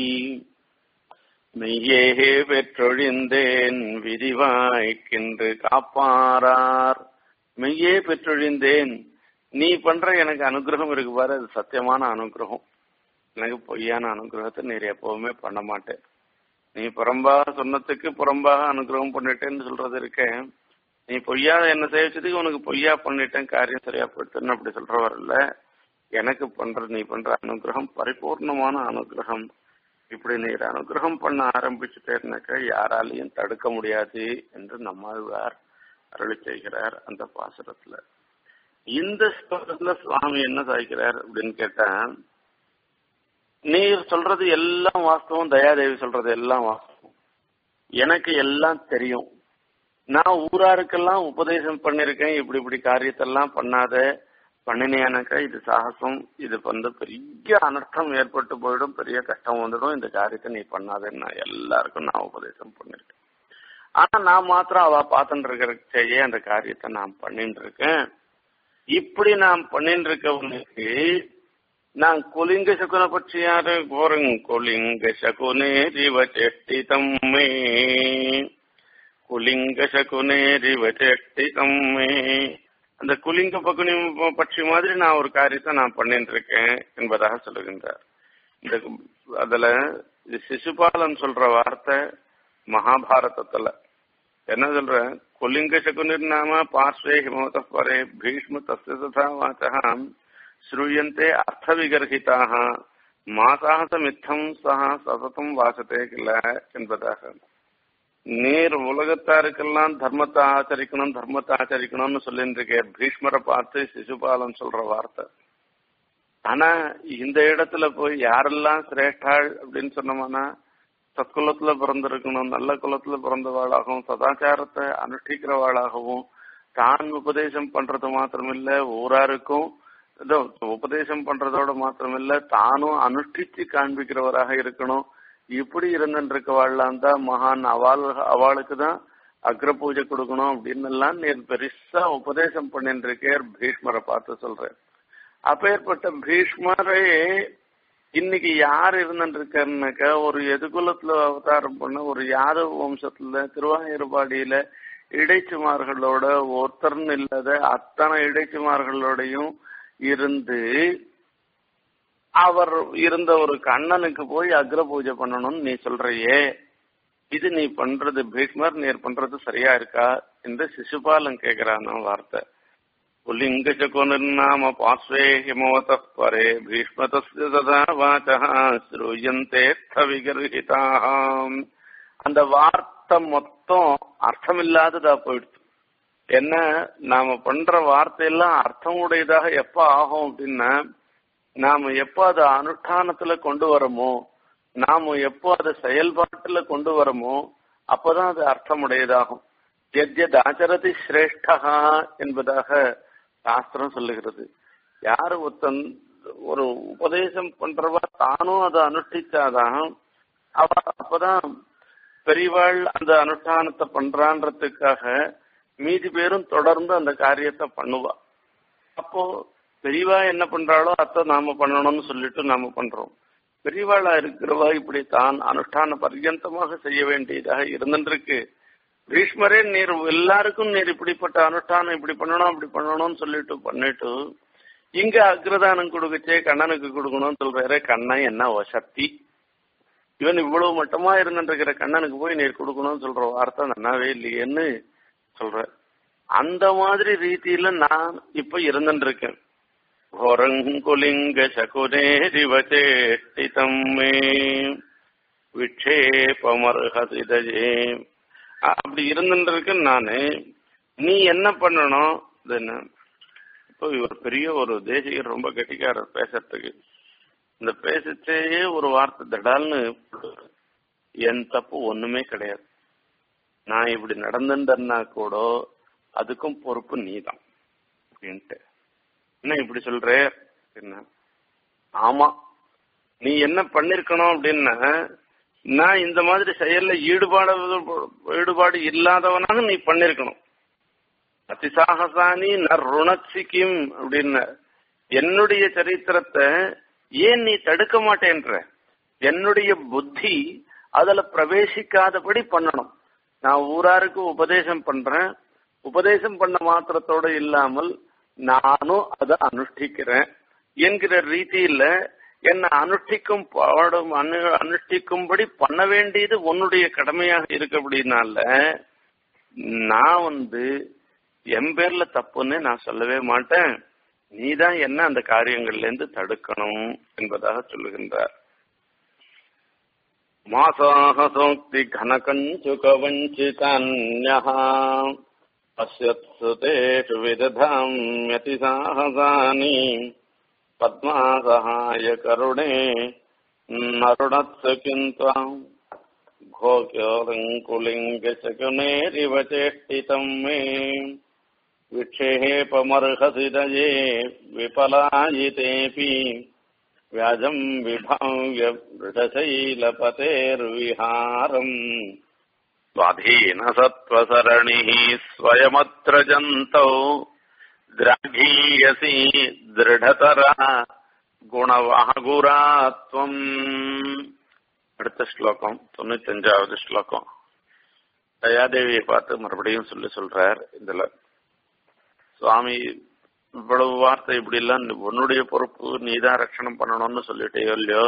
மெய்யே பெற்றொழிந்தேன் விரிவாய்க்கின்று காப்பாரார் மெய்யே பெற்றொழிந்தேன் நீ பண்ற எனக்கு அனுகிரகம் இருக்கு பாரு அது சத்தியமான அனுகிரகம் எனக்கு பொய்யான அனுகிரகத்தை நீர் எப்பவுமே பண்ண மாட்டேன் நீ புறம்பாக சொன்னதுக்கு புறம்பாக அனுகிரகம் பண்ணிட்டேன்னு சொல்றது இருக்கேன் நீ பொய்யா என்ன சேவிச்சதுக்கு உனக்கு பொய்யா பண்ணிட்டேன் காரியம் சரியா போயிட்டுன்னு அப்படி சொல்றவர் இல்ல எனக்கு பண்ற நீ பண்ற அனுகிரகம் பரிபூர்ணமான அனுகிரகம் இப்படி நீர் அனுகிரகம் பண்ண ஆரம்பிச்சுட்டேன்னாக்கா யாராலையும் தடுக்க முடியாது என்று நம்மாழ்வார் அருளி செய்கிறார் அந்த பாசுரத்துல இந்த ஸ்லோகத்துல சுவாமி என்ன சாய்க்கிறார் அப்படின்னு கேட்டா நீர் சொல்றது எல்லாம் வாஸ்தவம் தயாதேவி சொல்றது எல்லாம் வாஸ்தவம் எனக்கு எல்லாம் தெரியும் நான் ஊராருக்கெல்லாம் உபதேசம் பண்ணிருக்கேன் இப்படி இப்படி காரியத்தெல்லாம் பண்ணாத பண்ணினேனாக்கா இது சாகசம் இது வந்து பெரிய அனர்த்தம் ஏற்பட்டு போயிடும் பெரிய கஷ்டம் வந்துடும் இந்த காரியத்தை நீ பண்ணாதேன்னு நான் எல்லாருக்கும் நான் உபதேசம் பண்ணிருக்கேன் ஆனா நான் மாத்திரம் அவ பார்த்துட்டு இருக்கிறச்சேயே அந்த காரியத்தை நான் பண்ணிட்டு இருக்கேன் இப்படி நான் பண்ணிட்டு இருக்கவனுக்கு நான் குலிங்க சகுன பட்சியாரு கோரங் குலிங்க சகுனே ரிவச்செஷ்டிதம் மே குலிங்க சகுனே ரிவச்செஷ்டிதம் மே அந்த குலிங்க பகுனி பட்சி மாதிரி நான் ஒரு காரியத்தை நான் பண்ணிட்டு இருக்கேன் என்பதாக சொல்லுகின்றார் இந்த அதுல இது சிசுபாலன் சொல்ற வார்த்தை மகாபாரதத்துல என்ன சொல்ற குலிங்க சகுனிர் நாம பார்ஸ்வே ஹிமவத பரே பீஷ்ம தஸ்ய ததா வாச்சகாம் ஸ்ரூயந்தே அர்த்த விகர்ஹிதாக மாசாசமித்தம் சஹா சததம் வாசத்தே கில்ல என்பதாக நீர் உலகத்தாருக்கெல்லாம் தர்மத்தை ஆச்சரிக்கணும் தர்மத்தை ஆச்சரிக்கணும்னு சொல்லிட்டு இருக்க பீஷ்மரை பார்த்து சிசுபாலன் சொல்ற வார்த்தை ஆனா இந்த இடத்துல போய் யாரெல்லாம் சிரேஷ்டாள் அப்படின்னு சொன்னோம்னா சத்குலத்துல பிறந்திருக்கணும் நல்ல குலத்துல பிறந்தவாளாகவும் சதாச்சாரத்தை அனுஷ்டிக்கிறவாளாகவும் தான் உபதேசம் பண்றது மாத்திரமில்ல ஊராருக்கும் இதோ உபதேசம் பண்றதோட மாத்திரமில்ல தானும் அனுஷ்டிச்சு காண்பிக்கிறவராக இருக்கணும் இப்படி இருந்துருக்கவாள்லாம் தான் மகான் அவள் அவளுக்கு தான் அக்ர பூஜை கொடுக்கணும் அப்படின்னு எல்லாம் நீ பெருசா உபதேசம் பண்ணிட்டு இருக்கேர் பீஷ்மரை பார்த்து சொல்றேன் அப்பேற்பட்ட பீஷ்மரே இன்னைக்கு யார் இருந்துருக்காருனாக்கா ஒரு எதுகுலத்துல அவதாரம் பண்ண ஒரு யாதவ வம்சத்துல திருவாயூர்பாடியில இடைச்சுமார்களோட ஒருத்தர்னு இல்லாத அத்தனை இடைச்சுமார்களோடையும் இருந்து அவர் இருந்த ஒரு கண்ணனுக்கு போய் அக்ர பூஜை பண்ணணும்னு நீ சொல்றியே இது நீ பண்றது பீஷ்மர் நீர் பண்றது சரியா இருக்கா என்று சிசுபாலன் கேக்குறான் வார்த்தை புல்லிங்க சகுனிர்நாம பாஸ்வே ஹிமவத பரே பீஷ்ம தஸ்ய ததா வாச்சா ஸ்ரூயந்தேத்த விகர்ஹிதாம் அந்த வார்த்தை மொத்தம் அர்த்தமில்லாததா போயிடுச்சு என்ன நாம பண்ற வார்த்தையெல்லாம் அர்த்தம் உடையதாக எப்ப ஆகும் அப்படின்னா நாம எப்போ அதை அனுஷ்டானத்துல கொண்டு வரமோ நாம எப்போ அதை செயல்பாட்டுல கொண்டு வரமோ அப்பதான் அது அர்த்தமுடையதாகும் எத்யத் ஆச்சரதி சிரேஷ்டகா என்பதாக சாஸ்திரம் சொல்லுகிறது யாரு ஒருத்தன் ஒரு உபதேசம் பண்றவா தானும் அதை அனுஷ்டிச்சாதான் அவ அப்பதான் பெரியவாள் அந்த அனுஷ்டானத்தை பண்றான்றதுக்காக மீதி பேரும் தொடர்ந்து அந்த காரியத்தை பண்ணுவா அப்போ பெரியவா என்ன பண்றாளோ அத்தை நாம பண்ணணும்னு சொல்லிட்டு நாம பண்றோம் பெரியவாளா இருக்கிறவா இப்படி தான் அனுஷ்டான பர்யந்தமாக செய்ய வேண்டியதாக இருந்துருக்கு பீஷ்மரே நீர் எல்லாருக்கும் நீர் இப்படிப்பட்ட அனுஷ்டானம் இப்படி பண்ணணும் அப்படி பண்ணணும்னு சொல்லிட்டு பண்ணிட்டு இங்க அக்ரதானம் கொடுக்கச்சே கண்ணனுக்கு கொடுக்கணும்னு சொல்றாரு கண்ணன் என்ன சக்தி இவன் இவ்வளவு மட்டமா இருந்துருக்கிற கண்ணனுக்கு போய் நீர் கொடுக்கணும்னு சொல்ற வார்த்தை நன்னாவே இல்லையேன்னு சொல்ற அந்த மாதிரி ரீதியில நான் இப்ப இருந்துட்டு இருக்கேன் घोरङ्कुलिङ्ग शकुनेरिवचेष्टितम् मे விக்ஷேபமர்ஹசி தஜே அப்படி இருந்துருக்கு நானு நீ என்ன பண்ணணும் இது என்ன இப்போ இவர் பெரிய ஒரு தேசிகர் ரொம்ப கெட்டிக்காரர் பேசுறதுக்கு இந்த பேசிச்சேயே ஒரு வார்த்தை தடால்னு என் தப்பு ஒண்ணுமே கிடையாது நான் இப்படி நடந்துட்டேன்னா கூட அதுக்கும் பொறுப்பு நீதான் அப்படின்ட்டு என்ன இப்படி சொல்ற என்ன ஆமா நீ என்ன பண்ணிருக்கணும் அப்படின்னா நான் இந்த மாதிரி செயல்ல ஈடுபாடு ஈடுபாடு இல்லாதவனாக நீ பண்ணிருக்கணும் அதிசாகசானி ந ருணச்சிக்கிம் அப்படின்னு என்னுடைய சரித்திரத்தை ஏன் நீ தடுக்க மாட்டேன்ற என்னுடைய புத்தி அதுல பிரவேசிக்காதபடி பண்ணணும் நான் ஊராருக்கு உபதேசம் பண்றேன் உபதேசம் பண்ண மாத்திரத்தோட இல்லாமல் நானும் அதை அனுஷ்டிக்கிறேன் என்கிற ரீதியில என்னை அனுஷ்டிக்கும் பாடும் அனு அனுஷ்டிக்கும்படி பண்ண வேண்டியது உன்னுடைய கடமையாக இருக்கு அப்படின்னால நான் வந்து என் பேர்ல தப்புன்னு நான் சொல்லவே மாட்டேன் நீதான் என்ன அந்த காரியங்கள்ல இருந்து தடுக்கணும் என்பதாக சொல்லுகின்றார் மாசாக சோக்தி கனகஞ்சுக வஞ்சிதன்யா पश्यत्सुतेषु विदधाम्यति साहसानि पद्मासहाय करुणे नरुणत्सु किम् त्वाम् घोक्योरङ्कुलिङ्गशकुनेरिव चेष्टितम् मे विक्षेपमर्हसि दये विपलायितेऽपि व्याजम् विभाव्य वृषशैलपतेर्विहारम् स्वाधीन सत्त्वसरणिः स्वयमत्र जन्तौ द्राघीयसि दृढतरा குணவாகுராத்வம் அடுத்த ஸ்லோகம் தொண்ணூத்தி அஞ்சாவது ஸ்லோகம் தயாதேவியை பார்த்து மறுபடியும் சொல்லி சொல்றார் இதுல சுவாமி இவ்வளவு வார்த்தை இப்படி எல்லாம் உன்னுடைய பொறுப்பு நீதான் ரட்சணம் பண்ணணும்னு சொல்லிட்டே இல்லையோ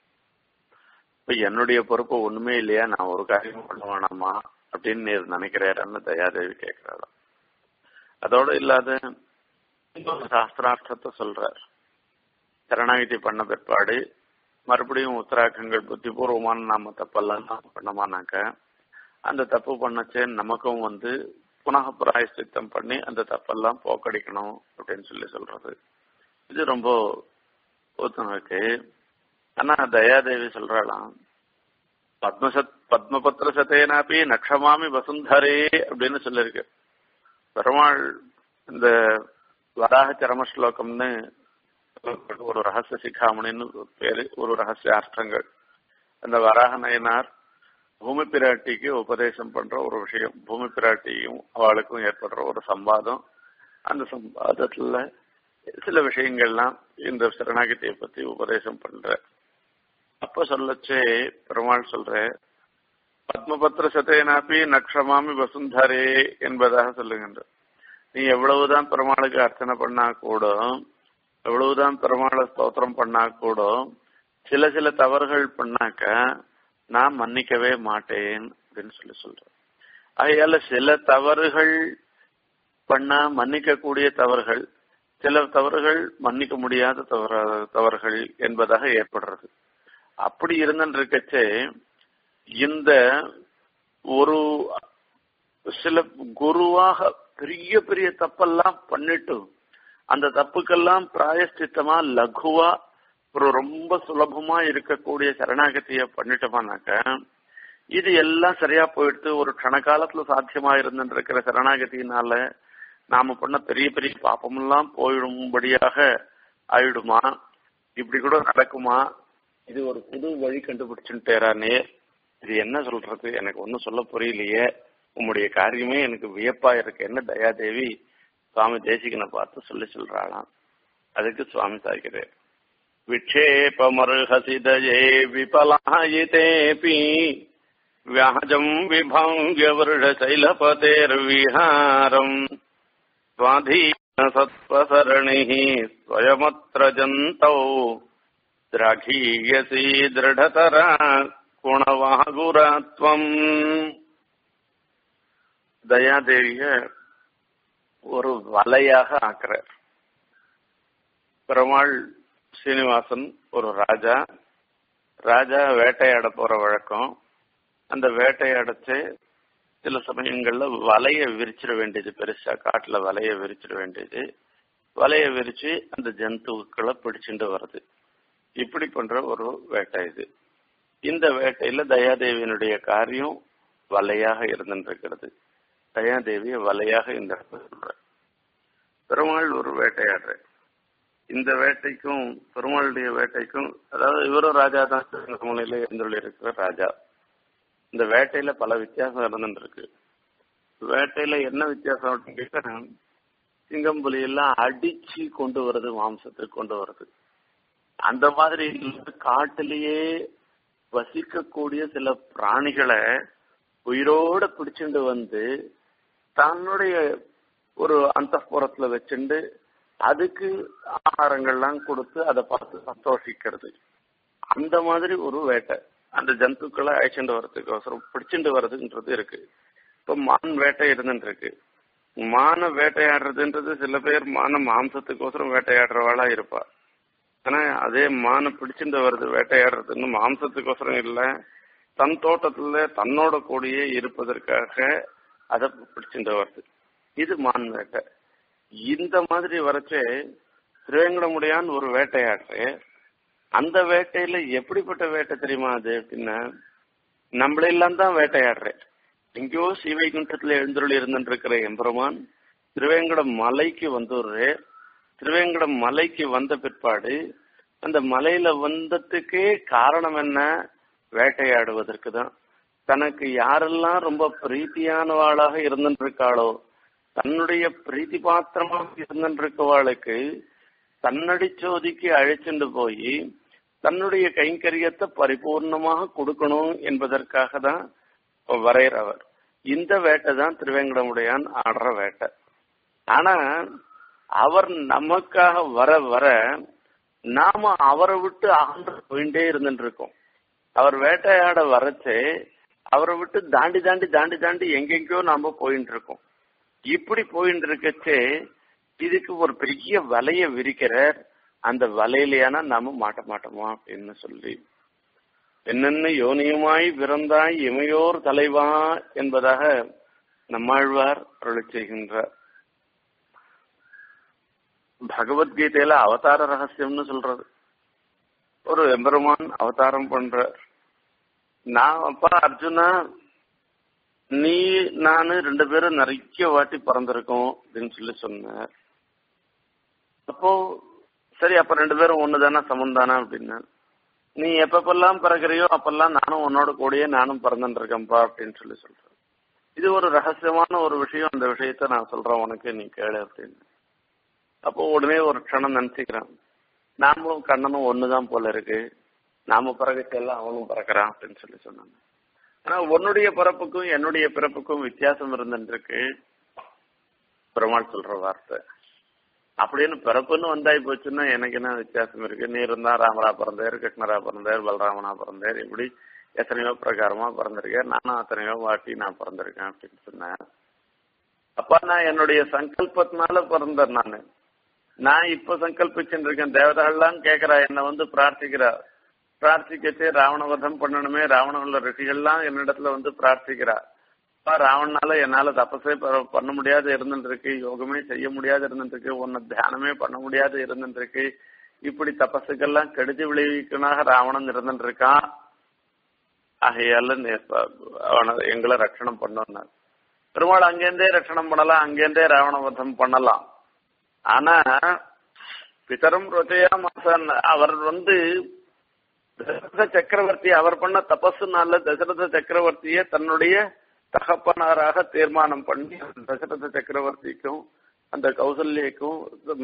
இப்ப என்னுடைய பொறுப்பு ஒண்ணுமே இல்லையா நான் ஒரு காரியம் பண்ண வேணாமா அப்படின்னு நீர் நினைக்கிறாருன்னு தயாதேவி கேட்கிறாளாம் அதோட இல்லாத சாஸ்திரார்த்தத்தை சொல்றார் சரணாகிதி பண்ண பிற்பாடு மறுபடியும் உத்தராக்கங்கள் புத்திபூர்வமான நாம தப்பெல்லாம் பண்ணமானாக்க அந்த தப்பு பண்ணச்சே நமக்கும் வந்து புனக பிராயசித்தம் பண்ணி அந்த தப்பெல்லாம் போக்கடிக்கணும் அப்படின்னு சொல்லி சொல்றது இது ரொம்ப இருக்கு ஆனா தயாதேவி சொல்றாளாம் பத்மசத் பத்மபத்திர சதேனாப்பி நக்ஷமாமி வசுந்தரே அப்படின்னு சொல்லியிருக்கு பெருமாள் இந்த வராக சரம ஸ்லோகம்னு ஒரு ரகசிய சிகாமணின்னு பேரு ஒரு ரகசிய அர்த்தங்கள் அந்த வராக நயனார் பூமி பிராட்டிக்கு உபதேசம் பண்ற ஒரு விஷயம் பூமி பிராட்டியும் அவளுக்கும் ஏற்படுற ஒரு சம்பாதம் அந்த சம்பாதத்துல சில விஷயங்கள்லாம் இந்த சரணாகதியை பத்தி உபதேசம் பண்ற அப்ப சொல்லச்சே பெருமாள் சொல்ற பத்மபத்திர சதேனாப்பி நக்ஷமாமி வசுந்தரே என்பதாக சொல்லுகின்ற நீ எவ்வளவுதான் பெருமாளுக்கு அர்ச்சனை பண்ணா கூட எவ்வளவுதான் பெருமாளை ஸ்தோத்திரம் பண்ணா கூட சில சில தவறுகள் பண்ணாக்க நான் மன்னிக்கவே மாட்டேன் அப்படின்னு சொல்லி சொல்றேன் ஆகையால சில தவறுகள் பண்ணா மன்னிக்க கூடிய தவறுகள் சில தவறுகள் மன்னிக்க முடியாத தவற தவறுகள் என்பதாக ஏற்படுறது அப்படி இருந்துருக்கச்சே இந்த ஒரு சில குருவாக பெரிய பெரிய தப்பெல்லாம் பண்ணிட்டு அந்த தப்புக்கெல்லாம் பிராயஷ்டித்தமா லகுவா ஒரு ரொம்ப சுலபமா இருக்கக்கூடிய சரணாகதிய பண்ணிட்டோமானாக்க இது எல்லாம் சரியா போயிடுத்து ஒரு கணக்காலத்துல சாத்தியமா இருந்துருக்கிற சரணாகதியினால நாம பண்ண பெரிய பெரிய பாப்பமெல்லாம் போயிடும்படியாக ஆயிடுமா இப்படி கூட நடக்குமா இது ஒரு புது வழி கண்டுபிடிச்சுட்டேரானே இது என்ன சொல்றது எனக்கு ஒன்னும் சொல்ல புரியலையே உம்முடைய காரியமே எனக்கு வியப்பா இருக்கு என்ன தயாதேவி சுவாமி தேசிகனை பார்த்து சொல்லி சொல்றாளாம் அதுக்கு சுவாமி சாய்கிறார் விக்ஷேபமர்ஹசிதயே விபலாயிதேபி வியாஜம் விபங்கிய வருஷசைலபதேர்விஹாரம் स्वाधीन सत्त्वसरणिः स्वयमत्र जन्तौ द्राघीयसी दृढतरा குணவாகுராத்வம் தயாதேவிய ஒரு வலையாக ஆக்குறார் பெருமாள் சீனிவாசன் ஒரு ராஜா ராஜா வேட்டையாட போற வழக்கம் அந்த வேட்டையாடச்சு சில சமயங்கள்ல வலைய விரிச்சிட வேண்டியது பெருசா காட்டுல வலைய விரிச்சிட வேண்டியது வலைய விரிச்சு அந்த ஜந்துக்களை பிடிச்சிட்டு வருது இப்படி பண்ற ஒரு வேட்டை இது இந்த வேட்டையில தயாதேவியினுடைய காரியம் வலையாக இருந்துருக்கிறது தயாதேவிய வலையாக இந்த இடத்துல சொல்ற பெருமாள் ஒரு வேட்டையாடுற இந்த வேட்டைக்கும் பெருமாளுடைய வேட்டைக்கும் அதாவது இவரும் ராஜா தான் முனையில எழுந்துள்ள இருக்கிற ராஜா இந்த வேட்டையில பல வித்தியாசம் இருந்துருக்கு வேட்டையில என்ன வித்தியாசம் அப்படின்னு கேட்டா சிங்கம் புலி எல்லாம் அடிச்சு கொண்டு வருது மாம்சத்துக்கு கொண்டு வருது அந்த மாதிரி காட்டிலேயே வசிக்கக்கூடிய சில பிராணிகளை உயிரோட பிடிச்சிட்டு வந்து தன்னுடைய ஒரு அந்த வச்சுண்டு அதுக்கு ஆகாரங்கள்லாம் கொடுத்து அதை பார்த்து சந்தோஷிக்கிறது அந்த மாதிரி ஒரு வேட்டை அந்த ஜந்துக்களை அழைச்சிட்டு வர்றதுக்கு அவசரம் பிடிச்சிட்டு வர்றதுன்றது இருக்கு இப்ப மான் வேட்டை இருந்துட்டு இருக்கு மான வேட்டையாடுறதுன்றது சில பேர் மான மாம்சத்துக்கோசரம் வேட்டையாடுறவாளா இருப்பா ஆனா அதே மானை பிடிச்சிட்டு வருது வேட்டையாடுறதுன்னு மாம்சத்துக்கோசரம் இல்ல தன் தோட்டத்துல தன்னோட கூடயே இருப்பதற்காக அதை பிடிச்சிட்டு வருது இது மான் வேட்டை இந்த மாதிரி வரச்சே திருவேங்கடமுடியான் ஒரு வேட்டையாடுற அந்த வேட்டையில எப்படிப்பட்ட வேட்டை தெரியுமா அது அப்படின்னா நம்மளெல்லாம் தான் வேட்டையாடுறேன் எங்கேயோ சிவைகுண்டத்துல எழுந்தருள் இருந்துட்டு இருக்கிற எம்பெருமான் திருவேங்கடம் மலைக்கு வந்துடுறே திருவேங்கடம் மலைக்கு வந்த பிற்பாடு அந்த மலையில வந்ததுக்கே காரணம் என்ன வேட்டையாடுவதற்கு தான் தனக்கு யாரெல்லாம் ரொம்ப பிரீத்தியானவாளாக இருந்துருக்காளோ தன்னுடைய பிரீத்தி பாத்திரமாக இருந்துருக்கவாளுக்கு தன்னடி சோதிக்கு அழைச்சிட்டு போய் தன்னுடைய கைங்கரியத்தை பரிபூர்ணமாக கொடுக்கணும் என்பதற்காக தான் வரைகிறவர் இந்த வேட்டை தான் திருவேங்கடமுடையான் ஆடுற வேட்டை ஆனா அவர் நமக்காக வர வர நாம அவரை விட்டு ஆண்டு போயிட்டே இருந்துட்டு இருக்கோம் அவர் வேட்டையாட வரச்சே அவரை விட்டு தாண்டி தாண்டி தாண்டி தாண்டி எங்கெங்கயோ நாம போயிட்டு இருக்கோம் இப்படி போயிட்டு இருக்கச்சே இதுக்கு ஒரு பெரிய வலைய விரிக்கிறார் அந்த வலையிலையான நாம மாட்ட மாட்டோமா அப்படின்னு சொல்லி என்னென்ன யோனியுமாய் பிறந்தாய் இமையோர் தலைவா என்பதாக நம்மாழ்வார் அருளி செய்கின்றார் பகவத்கீதையில அவதார ரகசியம்னு சொல்றது ஒரு எம்பெருமான் அவதாரம் பண்ற நான் அப்பா அர்ஜுனா நீ நானு ரெண்டு பேரும் நிறைய வாட்டி பிறந்திருக்கோம் அப்படின்னு சொல்லி சொன்னார் அப்போ சரி அப்ப ரெண்டு பேரும் ஒண்ணுதானே சமந்தானா அப்படின்னா நீ எப்பப்பெல்லாம் பிறகுறியோ அப்பெல்லாம் நானும் உன்னோட கூடயே நானும் பிறந்துட்டு இருக்கேன்ப்பா அப்படின்னு சொல்லி சொல்றேன் இது ஒரு ரகசியமான ஒரு விஷயம் அந்த விஷயத்த நான் சொல்றேன் உனக்கு நீ கேளு அப்படின்னு அப்போ உடனே ஒரு க்ஷணம் நினைச்சுக்கிறான் நாமளும் கண்ணனும் ஒண்ணுதான் போல இருக்கு நாம பிறகுச்செல்லாம் அவனும் பிறக்கிறான் அப்படின்னு சொல்லி சொன்னாங்க ஆனா உன்னுடைய பிறப்புக்கும் என்னுடைய பிறப்புக்கும் வித்தியாசம் இருந்துருக்கு பெருமாள் சொல்ற வார்த்தை அப்படின்னு பிறப்புன்னு வந்தாய் போச்சுன்னா எனக்கு என்ன வித்தியாசம் இருக்கு நீ இருந்தா ராமரா பிறந்தார் கிருஷ்ணரா பிறந்தார் பலராமனா பிறந்தார் இப்படி எத்தனையோ பிரகாரமா பிறந்திருக்கேன் நானும் அத்தனையோ வாட்டி நான் பிறந்திருக்கேன் அப்படின்னு சொன்னேன் அப்பா நான் என்னுடைய சங்கல்பத்தினால பிறந்தேன் நானு நான் இப்ப சங்கல்பிச்சுட்டு இருக்கேன் தேவதைகள்லாம் கேக்குறா என்ன வந்து பிரார்த்திக்கிறா பிரார்த்திக்கச்சு ராவணவதம் பண்ணணுமே ராவண உள்ள ரிஷிகள்லாம் என்னிடத்துல வந்து பிரார்த்திக்கிறா அப்பா ராவணனால என்னால தபசே பண்ண முடியாது இருந்துட்டு இருக்கு யோகமே செய்ய முடியாது இருந்துட்டு இருக்கு உன்னை தியானமே பண்ண முடியாது இருந்துட்டு இருக்கு இப்படி தபசுக்கெல்லாம் கெடுதி விளைவிக்கனாக ராவணன் இருந்துட்டு இருக்கான் ஆகையால அவனை எங்களை ரட்சணம் பண்ணார் பெருமாள் அங்கேருந்தே ரட்சணம் பண்ணலாம் அங்கேருந்தே ராவணவதம் பண்ணலாம் ஆனா பிதரும் ருச்சயா மாசன் அவர் வந்து தசரத சக்கரவர்த்தி அவர் பண்ண தபசுனால தசரத சக்கரவர்த்திய தன்னுடைய தகப்பனாராக தீர்மானம் பண்ணி தசரத சக்கரவர்த்திக்கும் அந்த கௌசல்யக்கும்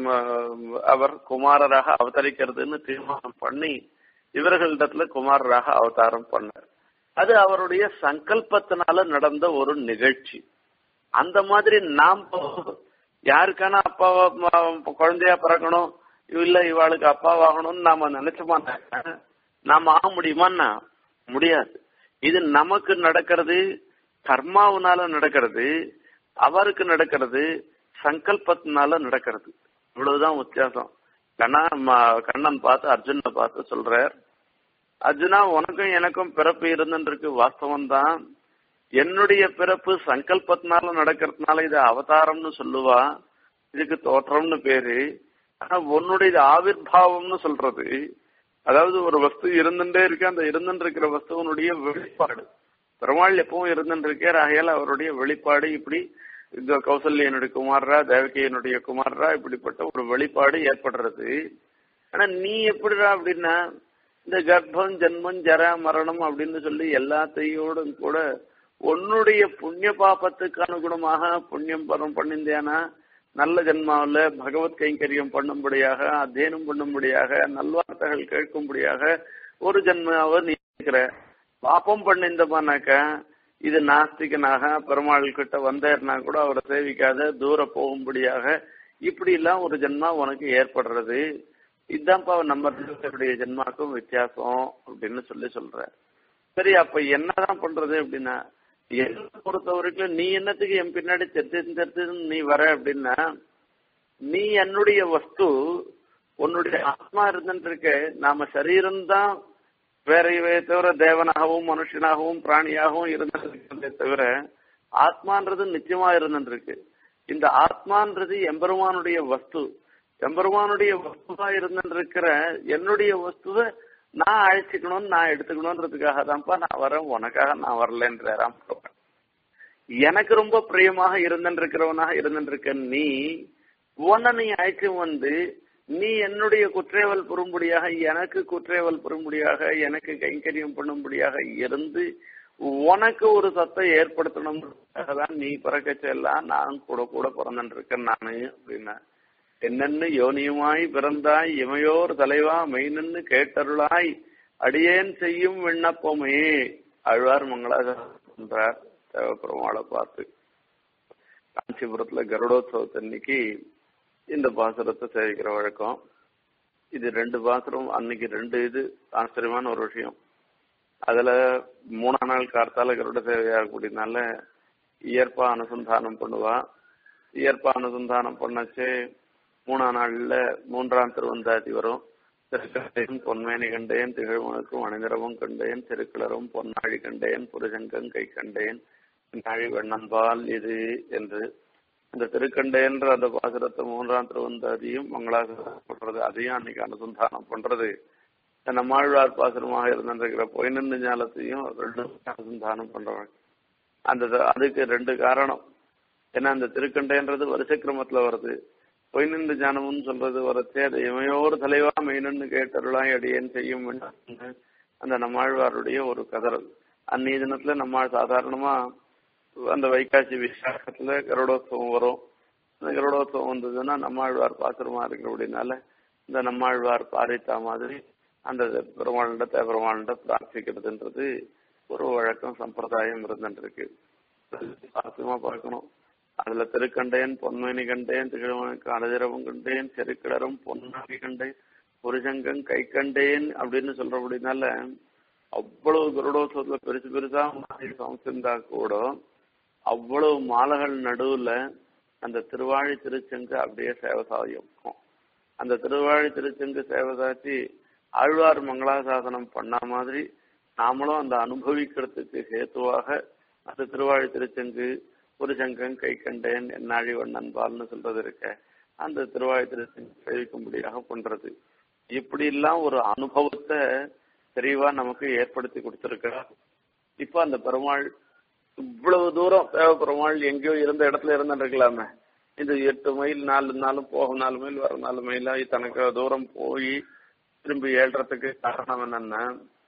அவர் குமாரராக அவதரிக்கிறதுன்னு தீர்மானம் பண்ணி இவர்களிடத்துல குமாரராக அவதாரம் பண்ணார் அது அவருடைய சங்கல்பத்தினால நடந்த ஒரு நிகழ்ச்சி அந்த மாதிரி நாம் யாருக்கான அப்பாவா குழந்தையா பிறக்கணும் இல்ல இவாளுக்கு அப்பாவாகணும்னு நாம நினைச்சோமானாக்க நாம ஆக முடியுமான்னா முடியாது இது நமக்கு நடக்கிறது கர்மாவனால நடக்கிறது அவருக்கு நடக்கிறது சங்கல்பத்தினால நடக்கிறது இவ்வளவுதான் வித்தியாசம் கண்ணா கண்ணன் பார்த்து அர்ஜுனை பார்த்து சொல்றார் அர்ஜுனா உனக்கும் எனக்கும் பிறப்பு இருந்துருக்கு வாஸ்தவம் தான் என்னுடைய பிறப்பு சங்கல்பத்தினால நடக்கிறதுனால இது அவதாரம்னு சொல்லுவா இதுக்கு தோற்றம்னு பேரு ஆனா உன்னுடைய ஆவிர்வாவம்னு சொல்றது அதாவது ஒரு வஸ்து இருந்துட்டே இருக்கு அந்த இருந்துட்டு இருக்கிற வஸ்துவனுடைய வெளிப்பாடு பெருமாள் எப்பவும் இருந்துட்டு இருக்கார் ஆகையால் அவருடைய வெளிப்பாடு இப்படி இந்த கௌசல்யனுடைய குமாரரா தேவகியனுடைய குமாரரா இப்படிப்பட்ட ஒரு வெளிப்பாடு ஏற்படுறது ஆனா நீ எப்படிடா அப்படின்னா இந்த கர்ப்பம் ஜென்மம் ஜரா மரணம் அப்படின்னு சொல்லி எல்லாத்தையோடும் கூட உன்னுடைய புண்ணிய பாபத்துக்கு அனுகுணமாக புண்ணியம் பரம் பண்ணிந்தேனா நல்ல ஜென்மாவில் பகவத் கைங்கரியம் பண்ணும்படியாக அத்தியனம் பண்ணும்படியாக நல்வார்த்தைகள் கேட்கும்படியாக ஒரு ஜென்மாவை நீ இருக்கிற பாப்பம் பண்ணிந்தமானாக்க இது நாஸ்திகனாக பெருமாள் கிட்ட வந்தேர்னா கூட அவரை சேவிக்காத தூர போகும்படியாக இப்படி எல்லாம் ஒரு ஜென்மா உனக்கு ஏற்படுறது இதுதான்ப்பா நம்ம ரெண்டுடைய ஜென்மாக்கும் வித்தியாசம் அப்படின்னு சொல்லி சொல்ற சரி அப்ப என்னதான் பண்றது அப்படின்னா என்ன பொறுத்த வரைக்கும் நீ என்னத்துக்கு என் பின்னாடி தெத்து தெத்து நீ வர அப்படின்னா நீ என்னுடைய வஸ்து உன்னுடைய ஆத்மா இருந்துட்டு இருக்க நாம சரீரம் தான் வேற இவை தவிர தேவனாகவும் மனுஷனாகவும் பிராணியாகவும் இருந்திருக்கிறதே தவிர ஆத்மான்றது நிச்சயமா இருந்துருக்கு இந்த ஆத்மான்றது எம்பெருமானுடைய வஸ்து எம்பெருமானுடைய வஸ்துவா இருந்துருக்கிற என்னுடைய வஸ்துவை நான் அழைச்சிக்கணும்னு நான் எடுத்துக்கணும்ன்றதுக்காக தான்ப்பா நான் வரேன் உனக்காக நான் வரலன்றாராம் எனக்கு ரொம்ப பிரியமாக இருந்துருக்கிறவனாக இருந்துருக்க நீ உன்னை நீ அழைச்சு வந்து நீ என்னுடைய குற்றேவல் பெறும்படியாக எனக்கு குற்றேவல் பெறும்படியாக எனக்கு கைங்கரியம் பண்ணும்படியாக இருந்து உனக்கு ஒரு சத்தை ஏற்படுத்தணும்ன்றதுக்காக தான் நீ பிறக்க செல்லாம் நான் கூட கூட பிறந்துட்டு இருக்கேன் நானு அப்படின்னா என்னன்னு யோனியுமாய் பிறந்தாய் இமையோர் தலைவா மெய்னன்னு கேட்டருளாய் அடியேன் செய்யும் விண்ணப்பமே அழ்வார் மங்களாசார் தேவப்பெருமாளை பார்த்து காஞ்சிபுரத்துல கருடோத்சவத்தன்னைக்கு இந்த பாசுரத்தை சேவிக்கிற வழக்கம் இது ரெண்டு பாசுரம் அன்னைக்கு ரெண்டு இது ஆச்சரியமான ஒரு விஷயம் அதுல மூணாம் நாள் கார்த்தால கருட சேவையாகக்கூடியதுனால இயற்பா அனுசந்தானம் பண்ணுவா இயற்பா அனுசந்தானம் பண்ணச்சே மூணாம் நாள்ல மூன்றாம் திருவந்தாதி வரும் திருக்கண்டையும் பொன்மேனி கண்டேன் திகழ்வனுக்கும் அணிநிறமும் கண்டேன் திருக்கிளரும் பொன்னாழி கண்டேன் புருஷங்கம் கை கண்டேன் நாழி வெண்ணம்பால் இது என்று அந்த திருக்கண்டேன்ற அந்த பாசுரத்தை மூன்றாம் திருவந்தாதியும் மங்களாசுரம் பண்றது அதையும் அன்னைக்கு அனுசந்தானம் பண்றது நம்மாழ்வார் பாசுரமாக இருந்திருக்கிற பொய்னந்து ஞாலத்தையும் ரெண்டும் அனுசந்தானம் பண்றவங்க அந்த அதுக்கு ரெண்டு காரணம் ஏன்னா அந்த திருக்கண்டைன்றது வருஷ கிரமத்துல வருது பொய்நின்று ஞானம்னு சொல்றது வரச்சே அது இமையோர் தலைவா மெயினன்னு கேட்டருளாய் அடியேன் செய்யும் அந்த நம்மாழ்வாருடைய ஒரு கதறல் அன்னைய தினத்துல நம்மால் சாதாரணமா அந்த வைகாசி விசாகத்துல கருடோத்சவம் வரும் அந்த கருடோத்சவம் வந்ததுன்னா நம்மாழ்வார் பாசுரமா இருக்கிறபடினால இந்த நம்மாழ்வார் பாரித்தா மாதிரி அந்த பெருமாள்கிட்ட தேவருமாள்கிட்ட பிரார்த்திக்கிறதுன்றது ஒரு வழக்கம் சம்பிரதாயம் இருந்துருக்கு சாத்தியமா பார்க்கணும் அதுல திருக்கண்டேன் பொன்மணி கண்டேன் திகழ்வனுக்கு அனதிரவும் கண்டேன் செருக்கிளரும் பொன்னாகி கண்டேன் புருஷங்கம் கை கண்டேன் அப்படின்னு சொல்றபடினால அவ்வளவு கருடோத்சவத்துல பெருசு பெருசா சமைச்சிருந்தா கூட அவ்வளவு மாலைகள் நடுவுல அந்த திருவாழி திருச்செங்கு அப்படியே சேவை சாதிக்கும் அந்த திருவாழி திருச்செங்கு சேவை சாத்தி ஆழ்வார் மங்களாசாசனம் பண்ண மாதிரி நாமளும் அந்த அனுபவிக்கிறதுக்கு ஹேத்துவாக அந்த திருவாழி திருச்செங்கு புருஷங்கம் கை கண்டேன் என்னாழி வண்ணன் பால்னு சொல்றது இருக்க அந்த திருவாழி திருச்செங்கு சேவிக்கும்படியாக பண்றது இப்படி எல்லாம் ஒரு அனுபவத்தை தெளிவா நமக்கு ஏற்படுத்தி கொடுத்திருக்கிறார் இப்ப அந்த பெருமாள் இவ்வளவு தூரம் தேவ பெருமாள் எங்கேயோ இருந்த இடத்துல இருந்துருக்கலாமே இந்த எட்டு மைல் நாலு நாளும் போகும் நாலு மைல் வர நாலு மைலா தனக்கு தூரம் போய் திரும்பி ஏழ்றதுக்கு காரணம் என்னன்னா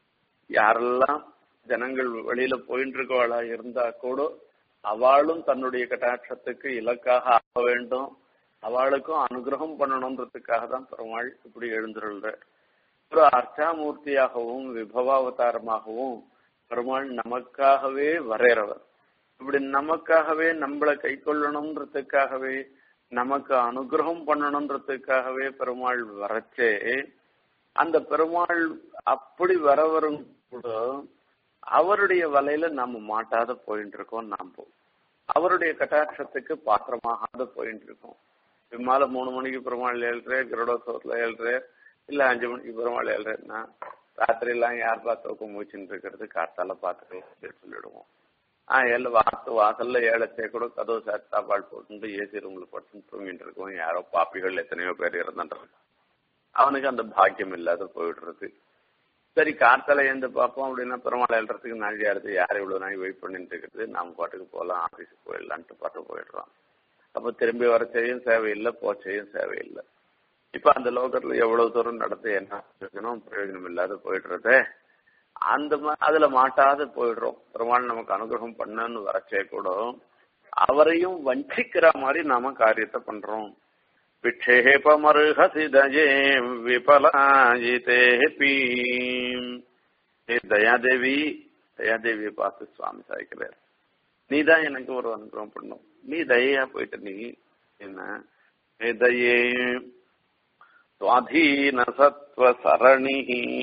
யாரெல்லாம் ஜனங்கள் வெளியில போயிட்டு இருக்கவாளா இருந்தா கூட அவளும் தன்னுடைய கட்டாட்சத்துக்கு இலக்காக ஆக வேண்டும் அவளுக்கும் அனுகிரகம் பண்ணணுன்றதுக்காக தான் பெருமாள் இப்படி எழுந்துருள்ற ஒரு அர்ச்சாமூர்த்தியாகவும் விபவாவதாரமாகவும் பெருமாள் நமக்காகவே வரைகிறவர் இப்படி நமக்காகவே நம்மளை கை கொள்ளணுன்றதுக்காகவே நமக்கு அனுகிரகம் பண்ணணுன்றதுக்காகவே பெருமாள் வரச்சே அந்த பெருமாள் அப்படி வரவரும் கூட அவருடைய வலையில நாம மாட்டாத போயிட்டு இருக்கோம் நாம அவருடைய கட்டாட்சத்துக்கு பாத்திரமாகாத போயிட்டு இருக்கோம் விமால மூணு மணிக்கு பெருமாள் ஏழ்றே கருடோத்சவத்துல ஏழ்றே இல்ல அஞ்சு மணிக்கு பெருமாள் ஏழ்றேன்னா ராத்திரி எல்லாம் யார் பார்த்து மூச்சுன்னு இருக்கிறது காத்தால பாத்துக்கலாம் சொல்லிடுவோம் ஆஹ் ஏழு வாசு வாசல்ல ஏழச்சே கூட கதவு சாத்து சாப்பாடு போட்டு ஏசி ரூம்ல படுத்து தூங்கிட்டு இருக்கோம் யாரோ பாப்பிகள் எத்தனையோ பேர் இறந்துன்றாங்க அவனுக்கு அந்த பாக்கியம் இல்லாத போயிடுறது சரி காத்தால எழுந்து பார்ப்போம் அப்படின்னா பெருமாள் எழுறதுக்கு நாள் யாருது யார் இவ்வளவு நாள் வெயிட் பண்ணிட்டு இருக்குது நாம பாட்டுக்கு போகலாம் ஆபீஸுக்கு போயிடலான்ட்டு பாட்டு போயிடுறோம் அப்ப திரும்பி வர செய்யும் சேவையில்லை போ செய்யும் சேவையில்லை இப்ப அந்த லோகத்துல எவ்வளவு தூரம் நடந்து என்ன இருக்கணும் பிரயோஜனம் இல்லாத போயிடுறதே அந்த அதுல மாட்டாத போயிடுறோம் பெருமாள் நமக்கு அனுகிரகம் பண்ணன்னு வரச்சே கூட அவரையும் வஞ்சிக்கிற மாதிரி நாம காரியத்தை பண்றோம் விக்ஷேபமருஹசி தஜே விபலாஜிதேபி தயாதேவி தயாதேவியை பார்த்து சுவாமி சாய்க்கிறார் நீ தான் எனக்கு ஒரு அனுகிரகம் பண்ணும் நீ தயா போயிட்ட நீ என்ன ஹே தயே சுவாதீன சத்வ சரணி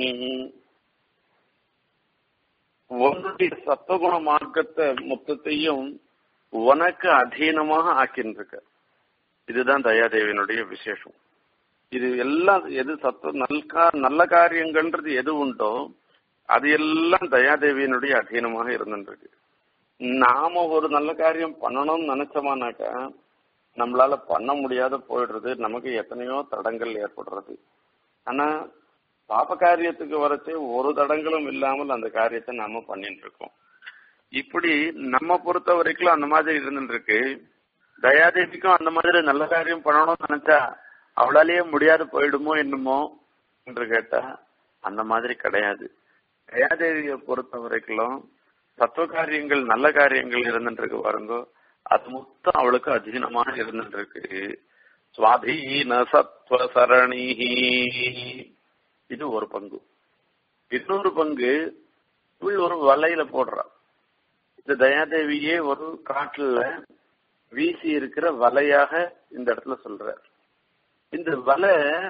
உன்னுடைய சத்துவகுண மார்க்கத்தை மொத்தத்தையும் உனக்கு அதீனமாக ஆக்கின்றிருக்க இதுதான் தயாதேவியனுடைய விசேஷம் இது எல்லாம் எது சத்துவ நல்கா நல்ல காரியங்கள்ன்றது எது உண்டோ அது எல்லாம் தயாதேவியனுடைய அதீனமாக இருந்துருக்கு நாம ஒரு நல்ல காரியம் பண்ணணும்னு நினைச்சோமானாக்கா நம்மளால பண்ண முடியாத போயிடுறது நமக்கு எத்தனையோ தடங்கள் ஏற்படுறது ஆனா பாப காரியத்துக்கு வரச்சே ஒரு தடங்களும் இல்லாமல் அந்த காரியத்தை நாம பண்ணிட்டு இருக்கோம் இப்படி நம்ம பொறுத்த வரைக்கும் அந்த மாதிரி இருந்துட்டு இருக்கு தயாதேவிக்கும் அந்த மாதிரி நல்ல காரியம் பண்ணணும்னு நினைச்சா அவளாலேயே முடியாது போயிடுமோ என்னமோ என்று கேட்டா அந்த மாதிரி கிடையாது தயாதேவியை பொறுத்த வரைக்கும் தத்துவ காரியங்கள் நல்ல காரியங்கள் இருந்துருக்கு பாருங்க அது மொத்தம் அவளுக்கு அதீனமாக இருந்துருக்கு சுவாதீன சத்வ சரணிஹி இது ஒரு பங்கு இன்னொரு பங்கு இவள் ஒரு வலையில போடுறா இந்த தயாதேவியே ஒரு காட்டுல வீசி இருக்கிற வலையாக இந்த இடத்துல சொல்ற இந்த வலை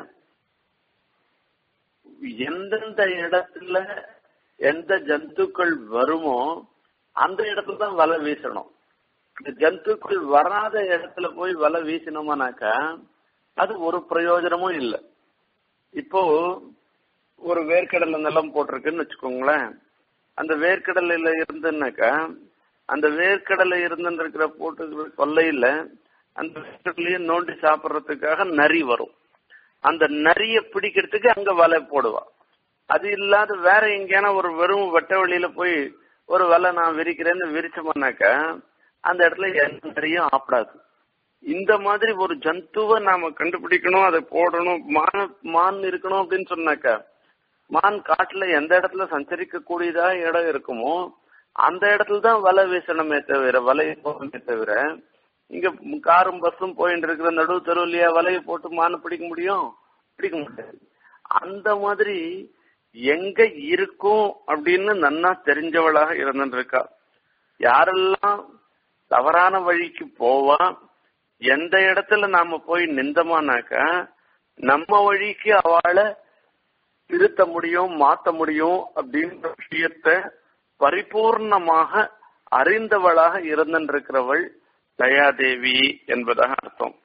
எந்தெந்த இடத்துல எந்த ஜந்துக்கள் வருமோ அந்த இடத்துல தான் வலை வீசணும் இந்த ஜந்துக்கள் வராத இடத்துல போய் வலை வீசினோமானாக்கா அது ஒரு பிரயோஜனமும் இல்லை இப்போ ஒரு வேர்க்கடலை நிலம் போட்டிருக்குன்னு வச்சுக்கோங்களேன் அந்த வேர்க்கடலையில இருந்துன்னாக்கா அந்த வேர்க்கடலை இருந்துருக்கிற போட்டு கொல்லையில அந்த வேர்க்கடலையை நோண்டி சாப்பிட்றதுக்காக நரி வரும் அந்த நரிய பிடிக்கிறதுக்கு அங்க வலை போடுவா அது இல்லாத வேற எங்கேயான ஒரு வெறும் வெட்ட வழியில போய் ஒரு வலை நான் விரிக்கிறேன்னு விரிச்சோம்னாக்கா அந்த இடத்துல எந்த நரியும் ஆப்படாது இந்த மாதிரி ஒரு ஜந்துவை நாம கண்டுபிடிக்கணும் அதை போடணும் மான் மான் இருக்கணும் அப்படின்னு சொன்னாக்கா மான் காட்டுல எந்த இடத்துல சஞ்சரிக்க கூடியதா இடம் இருக்குமோ அந்த இடத்துல தான் வலை வீசணுமே தவிர வலை போகணுமே தவிர இங்க காரும் பஸ்ஸும் போயிட்டு இருக்கிற நடு தெருவிலையா வலையை போட்டு மானை பிடிக்க முடியும் பிடிக்க முடியாது அந்த மாதிரி எங்க இருக்கும் அப்படின்னு நன்னா தெரிஞ்சவளாக இருந்துட்டு இருக்கா யாரெல்லாம் தவறான வழிக்கு போவா எந்த இடத்துல நாம போய் நிந்தமானாக்கா நம்ம வழிக்கு அவளை திருத்த முடியும் மாத்த முடியும் அப்படின்ற விஷயத்த பரிபூர்ணமாக அறிந்தவளாக இருந்திருக்கிறவள் தயாதேவி என்பதாக அர்த்தம்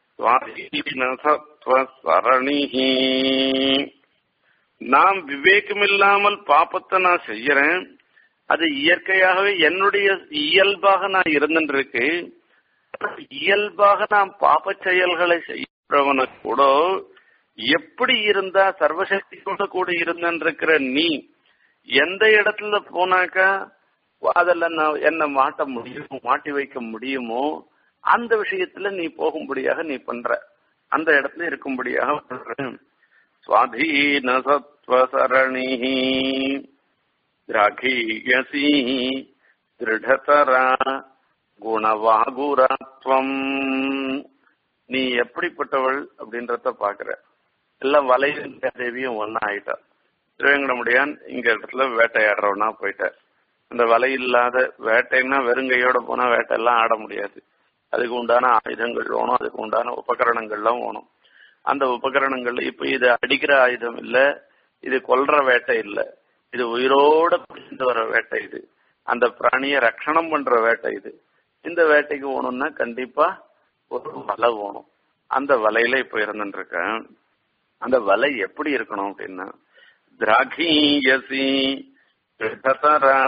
சரணிஹி நாம் விவேகமில்லாமல் பாப்பத்தை நான் செய்யறேன் அது இயற்கையாகவே என்னுடைய இயல்பாக நான் இருந்துருக்கு இயல்பாக நாம் பாப்ப செயல்களை செய்யறவன கூட எப்படி இருந்தா சர்வசக்தியோட கூட இருந்திருக்கிற நீ எந்த இடத்துல போனாக்கா அதில் நான் என்ன மாட்ட முடியுமோ மாட்டி வைக்க முடியுமோ அந்த விஷயத்துல நீ போகும்படியாக நீ பண்ற அந்த இடத்துல இருக்கும்படியாக பண்ற சுவாதீன சத்வசரணி திராகீயசி திருடதரா குணவாகுராத்வம் நீ எப்படிப்பட்டவள் அப்படின்றத பாக்குற எல்லாம் வலையும் தேவியும் ஒன்னா ஆயிட்டா திருவேங்கடமுடியான் இங்க இடத்துல வேட்டையாடுறவனா போயிட்டார் அந்த வலை இல்லாத வேட்டைன்னா வெறுங்கையோட போனா வேட்டையெல்லாம் ஆட முடியாது அதுக்கு உண்டான ஆயுதங்கள் வேணும் அதுக்கு உண்டான உபகரணங்கள்லாம் வேணும் அந்த உபகரணங்கள்ல இப்ப இது அடிக்கிற ஆயுதம் இல்ல இது கொல்ற வேட்டை இல்ல இது உயிரோட பிடிந்து வர வேட்டை இது அந்த பிராணிய ரட்சணம் பண்ற வேட்டை இது இந்த வேட்டைக்கு போகணும்னா கண்டிப்பா ஒரு வலை வேணும் அந்த வலையில இப்ப இருந்துட்டு இருக்கேன் அந்த வலை எப்படி இருக்கணும் அப்படின்னா திராகீயசி கிருதரா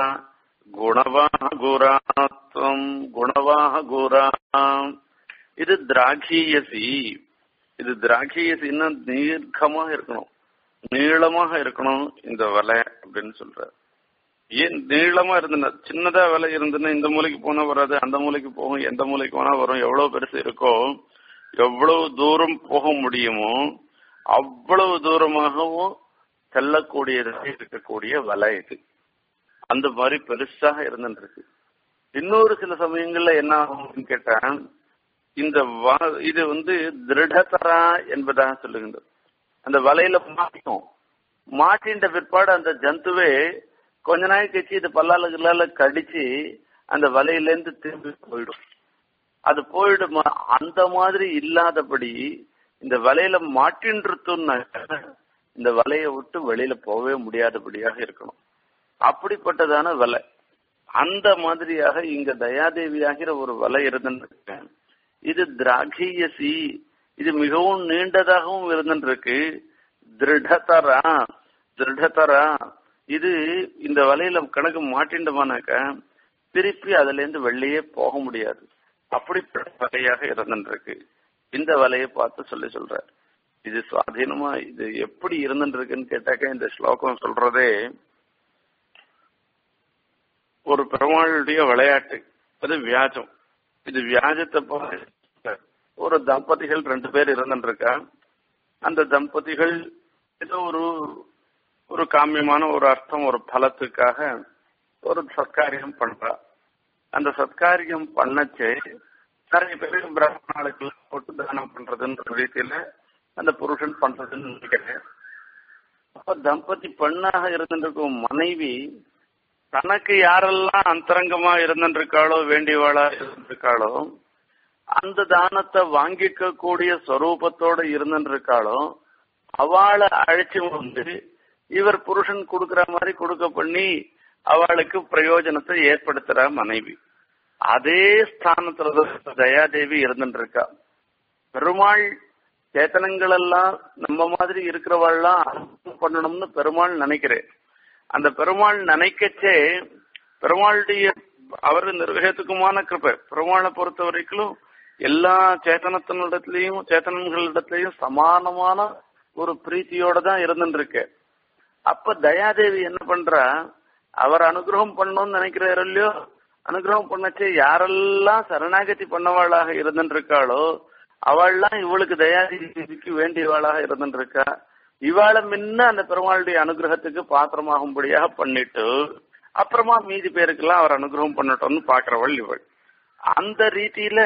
குணவாகுராத்வம் குணவாகுரா இது திராகீயசி இது திராகீயசின்னா தீர்க்கமா இருக்கணும் நீளமாக இருக்கணும் இந்த வலை அப்படின்னு சொல்ற ஏன் நீளமா இருந்தன சின்னதா விலை இருந்துன்னா இந்த மூலைக்கு போனா வராது அந்த மூலைக்கு போகும் எந்த மூலைக்கு போனா வரும் எவ்வளவு பெருசு இருக்கோ எவ்வளவு தூரம் போக முடியுமோ அவ்வளவு தூரமாகவும் செல்லக்கூடியதாக இருக்கக்கூடிய வலை இது அந்த மாதிரி பெருசாக இருந்துருக்கு இன்னொரு சில சமயங்கள்ல என்ன ஆகும் கேட்டா இந்த இது வந்து திருடதரா என்பதாக சொல்லுகின்றது அந்த வலையில மாட்டிக்கும் மாட்டின்ற பிற்பாடு அந்த ஜந்துவே கொஞ்ச நாள் கழிச்சு இது பல்லால கில்லால கடிச்சு அந்த வலையிலேருந்து திரும்பி போயிடும் அது போயிடுமா அந்த மாதிரி இல்லாதபடி இந்த வலையில மாட்டின்றதுன்னா இந்த வலையை விட்டு வெளியில போகவே முடியாதபடியாக இருக்கணும் அப்படிப்பட்டதான வலை அந்த மாதிரியாக இங்க தயாதேவி ஆகிற ஒரு வலை இருந்துருக்கு இது திராகியசி இது மிகவும் நீண்டதாகவும் இருந்துருக்கு திருடதரா திருடதரா இது இந்த வலையில கணக்கு மாட்டிண்டமானாக்க திருப்பி அதுல இருந்து வெளியே போக முடியாது அப்படிப்பட்ட வலையாக இருந்துருக்கு இந்த வலையை பார்த்து சொல்லி சொல்ற இது சுவாதீனமா இது எப்படி இருந்துருக்குன்னு கேட்டாக்க இந்த ஸ்லோகம் சொல்றதே ஒரு பெருமாளுடைய விளையாட்டு அது வியாஜம் இது வியாஜத்தை போல ஒரு தம்பதிகள் ரெண்டு பேர் இருந்துருக்கா அந்த தம்பதிகள் ஏதோ ஒரு ஒரு காமியமான ஒரு அர்த்தம் ஒரு பலத்துக்காக ஒரு சத்காரியம் பண்றா அந்த சத்காரியம் பண்ணச்சே நிறைய பேருக்கு பிராமணாளுக்கு போட்டு தானம் பண்றதுன்ற ரீதியில அந்த புருஷன் பண்றதுன்னு நினைக்கிறேன் அப்ப தம்பதி பெண்ணாக இருந்திருக்கும் மனைவி தனக்கு யாரெல்லாம் அந்தரங்கமா இருந்திருக்காளோ வேண்டியவாளா இருந்திருக்காளோ அந்த தானத்தை வாங்கிக்க கூடிய ஸ்வரூபத்தோட இருந்திருக்காளோ அவளை அழைச்சு வந்து இவர் புருஷன் கொடுக்கிற மாதிரி கொடுக்க பண்ணி அவளுக்கு பிரயோஜனத்தை ஏற்படுத்துற மனைவி அதே ஸ்தானத்துல தயாதேவி இருந்துட்டு இருக்கா பெருமாள் சேத்தனங்கள் எல்லாம் நம்ம மாதிரி இருக்கிறவாள்லாம் பண்ணணும்னு பெருமாள் நினைக்கிறேன் அந்த பெருமாள் நினைக்கச்சே பெருமாளுடைய அவர் நிர்வகத்துக்குமான கிருப்பை பெருமாளை பொறுத்த வரைக்கும் எல்லா சேத்தனத்தினிடத்திலையும் சேத்தனங்களிடத்திலையும் சமானமான ஒரு பிரீத்தியோட தான் இருந்துட்டு இருக்கு அப்ப தயாதேவி என்ன பண்றா அவர் அனுகிரகம் பண்ணணும்னு நினைக்கிறாரு இல்லையோ அனுகிரகம் பண்ணச்சு யாரெல்லாம் சரணாகதி பண்ணவாளாக இருந்துட்டு இருக்காளோ அவள்லாம் இவளுக்கு தயாதேவிக்கு வேண்டியவாளாக இருந்துட்டு இருக்கா இவாளை முன்ன அந்த பெருமாளுடைய அனுகிரகத்துக்கு பாத்திரமாகும்படியாக பண்ணிட்டு அப்புறமா மீதி பேருக்கெல்லாம் அவர் அனுகிரகம் பண்ணட்டோம்னு பாக்குறவள் இவள் அந்த ரீதியில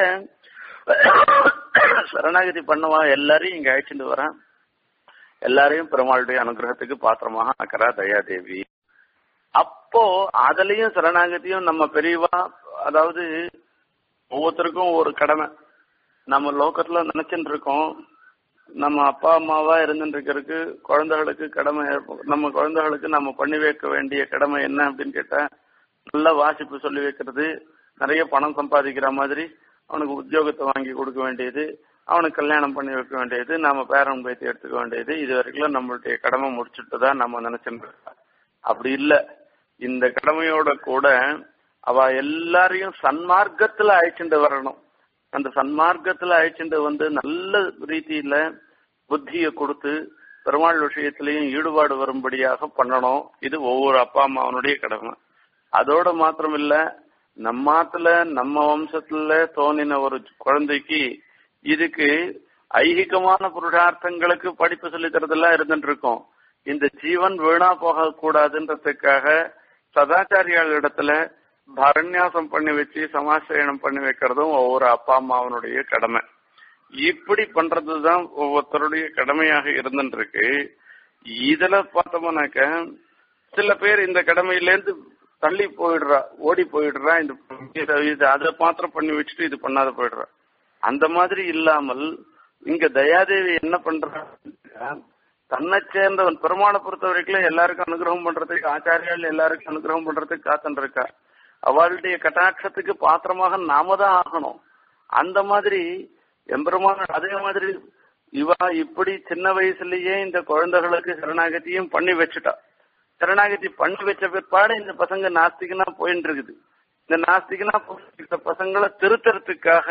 சரணாகதி பண்ணவா எல்லாரையும் இங்க அழைச்சிட்டு வரான் எல்லாரையும் பெருமாளுடைய அனுகிரகத்துக்கு பாத்திரமாக ஆக்கிறா தயாதேவி அப்போ அதுலயும் சரணாகதியும் நம்ம பெரியவா அதாவது ஒவ்வொருத்தருக்கும் ஒரு கடமை நம்ம லோக்கத்துல நினைச்சுட்டு இருக்கோம் நம்ம அப்பா அம்மாவா இருந்துட்டு இருக்கிறதுக்கு குழந்தைகளுக்கு கடமை நம்ம குழந்தைகளுக்கு நம்ம பண்ணி வைக்க வேண்டிய கடமை என்ன அப்படின்னு கேட்டா நல்ல வாசிப்பு சொல்லி வைக்கிறது நிறைய பணம் சம்பாதிக்கிற மாதிரி அவனுக்கு உத்தியோகத்தை வாங்கி கொடுக்க வேண்டியது அவனுக்கு கல்யாணம் பண்ணி வைக்க வேண்டியது நாம பேரன் பேத்தி எடுத்துக்க வேண்டியது இது வரைக்கும் நம்மளுடைய கடமை முடிச்சுட்டு தான் நம்ம நினைச்சுட்டு அப்படி இல்ல இந்த கடமையோட கூட அவ எல்லாரையும் சன்மார்க்கத்துல அழைச்சிட்டு வரணும் அந்த சன்மார்க்கத்துல அழைச்சிட்டு வந்து நல்ல ரீதியில புத்திய கொடுத்து பெருமாள் விஷயத்திலையும் ஈடுபாடு வரும்படியாக பண்ணணும் இது ஒவ்வொரு அப்பா அம்மாவனுடைய கடமை அதோட மாத்திரம் இல்ல நம்மாத்துல நம்ம வம்சத்துல தோணின ஒரு குழந்தைக்கு இதுக்கு ஐகிகமான புருஷார்த்தங்களுக்கு படிப்பு சொல்லி தரதெல்லாம் இருந்துட்டு இருக்கோம் இந்த ஜீவன் வீணா போக கூடாதுன்றதுக்காக சதாச்சாரியால் இடத்துல பரநியாசம் பண்ணி வச்சு சமாசயனம் பண்ணி வைக்கிறதும் ஒவ்வொரு அப்பா அம்மாவனுடைய கடமை இப்படி பண்றதுதான் ஒவ்வொருத்தருடைய கடமையாக இருந்துட்டு இருக்கு இதுல பார்த்தோம்னாக்க சில பேர் இந்த கடமையிலேருந்து தள்ளி போயிடுறா ஓடி போயிடுறா இந்த இது அதை மாத்திரம் பண்ணி வச்சுட்டு இது பண்ணாத போயிடுறா அந்த மாதிரி இல்லாமல் இங்க தயாதேவி என்ன பண்றா தன்னை சேர்ந்தவன் பெருமாளை பொறுத்த வரைக்கும் எல்லாருக்கும் அனுகிரகம் பண்றதுக்கு ஆச்சாரியால் எல்லாருக்கும் அனுகிரகம் பண்றதுக்கு காத்துட்டு இருக்கா அவளுடைய கட்டாட்சத்துக்கு பாத்திரமாக நாம தான் ஆகணும் அந்த மாதிரி எம்பெருமான அதே மாதிரி இவா இப்படி சின்ன வயசுலயே இந்த குழந்தைகளுக்கு சரணாகதியும் பண்ணி வச்சுட்டா சரணாகதி பண்ணி வச்ச பிற்பாடு இந்த பசங்க நாஸ்திகனா போயிட்டு இருக்குது இந்த நாஸ்திகனா போயிட்டு பசங்களை திருத்தறதுக்காக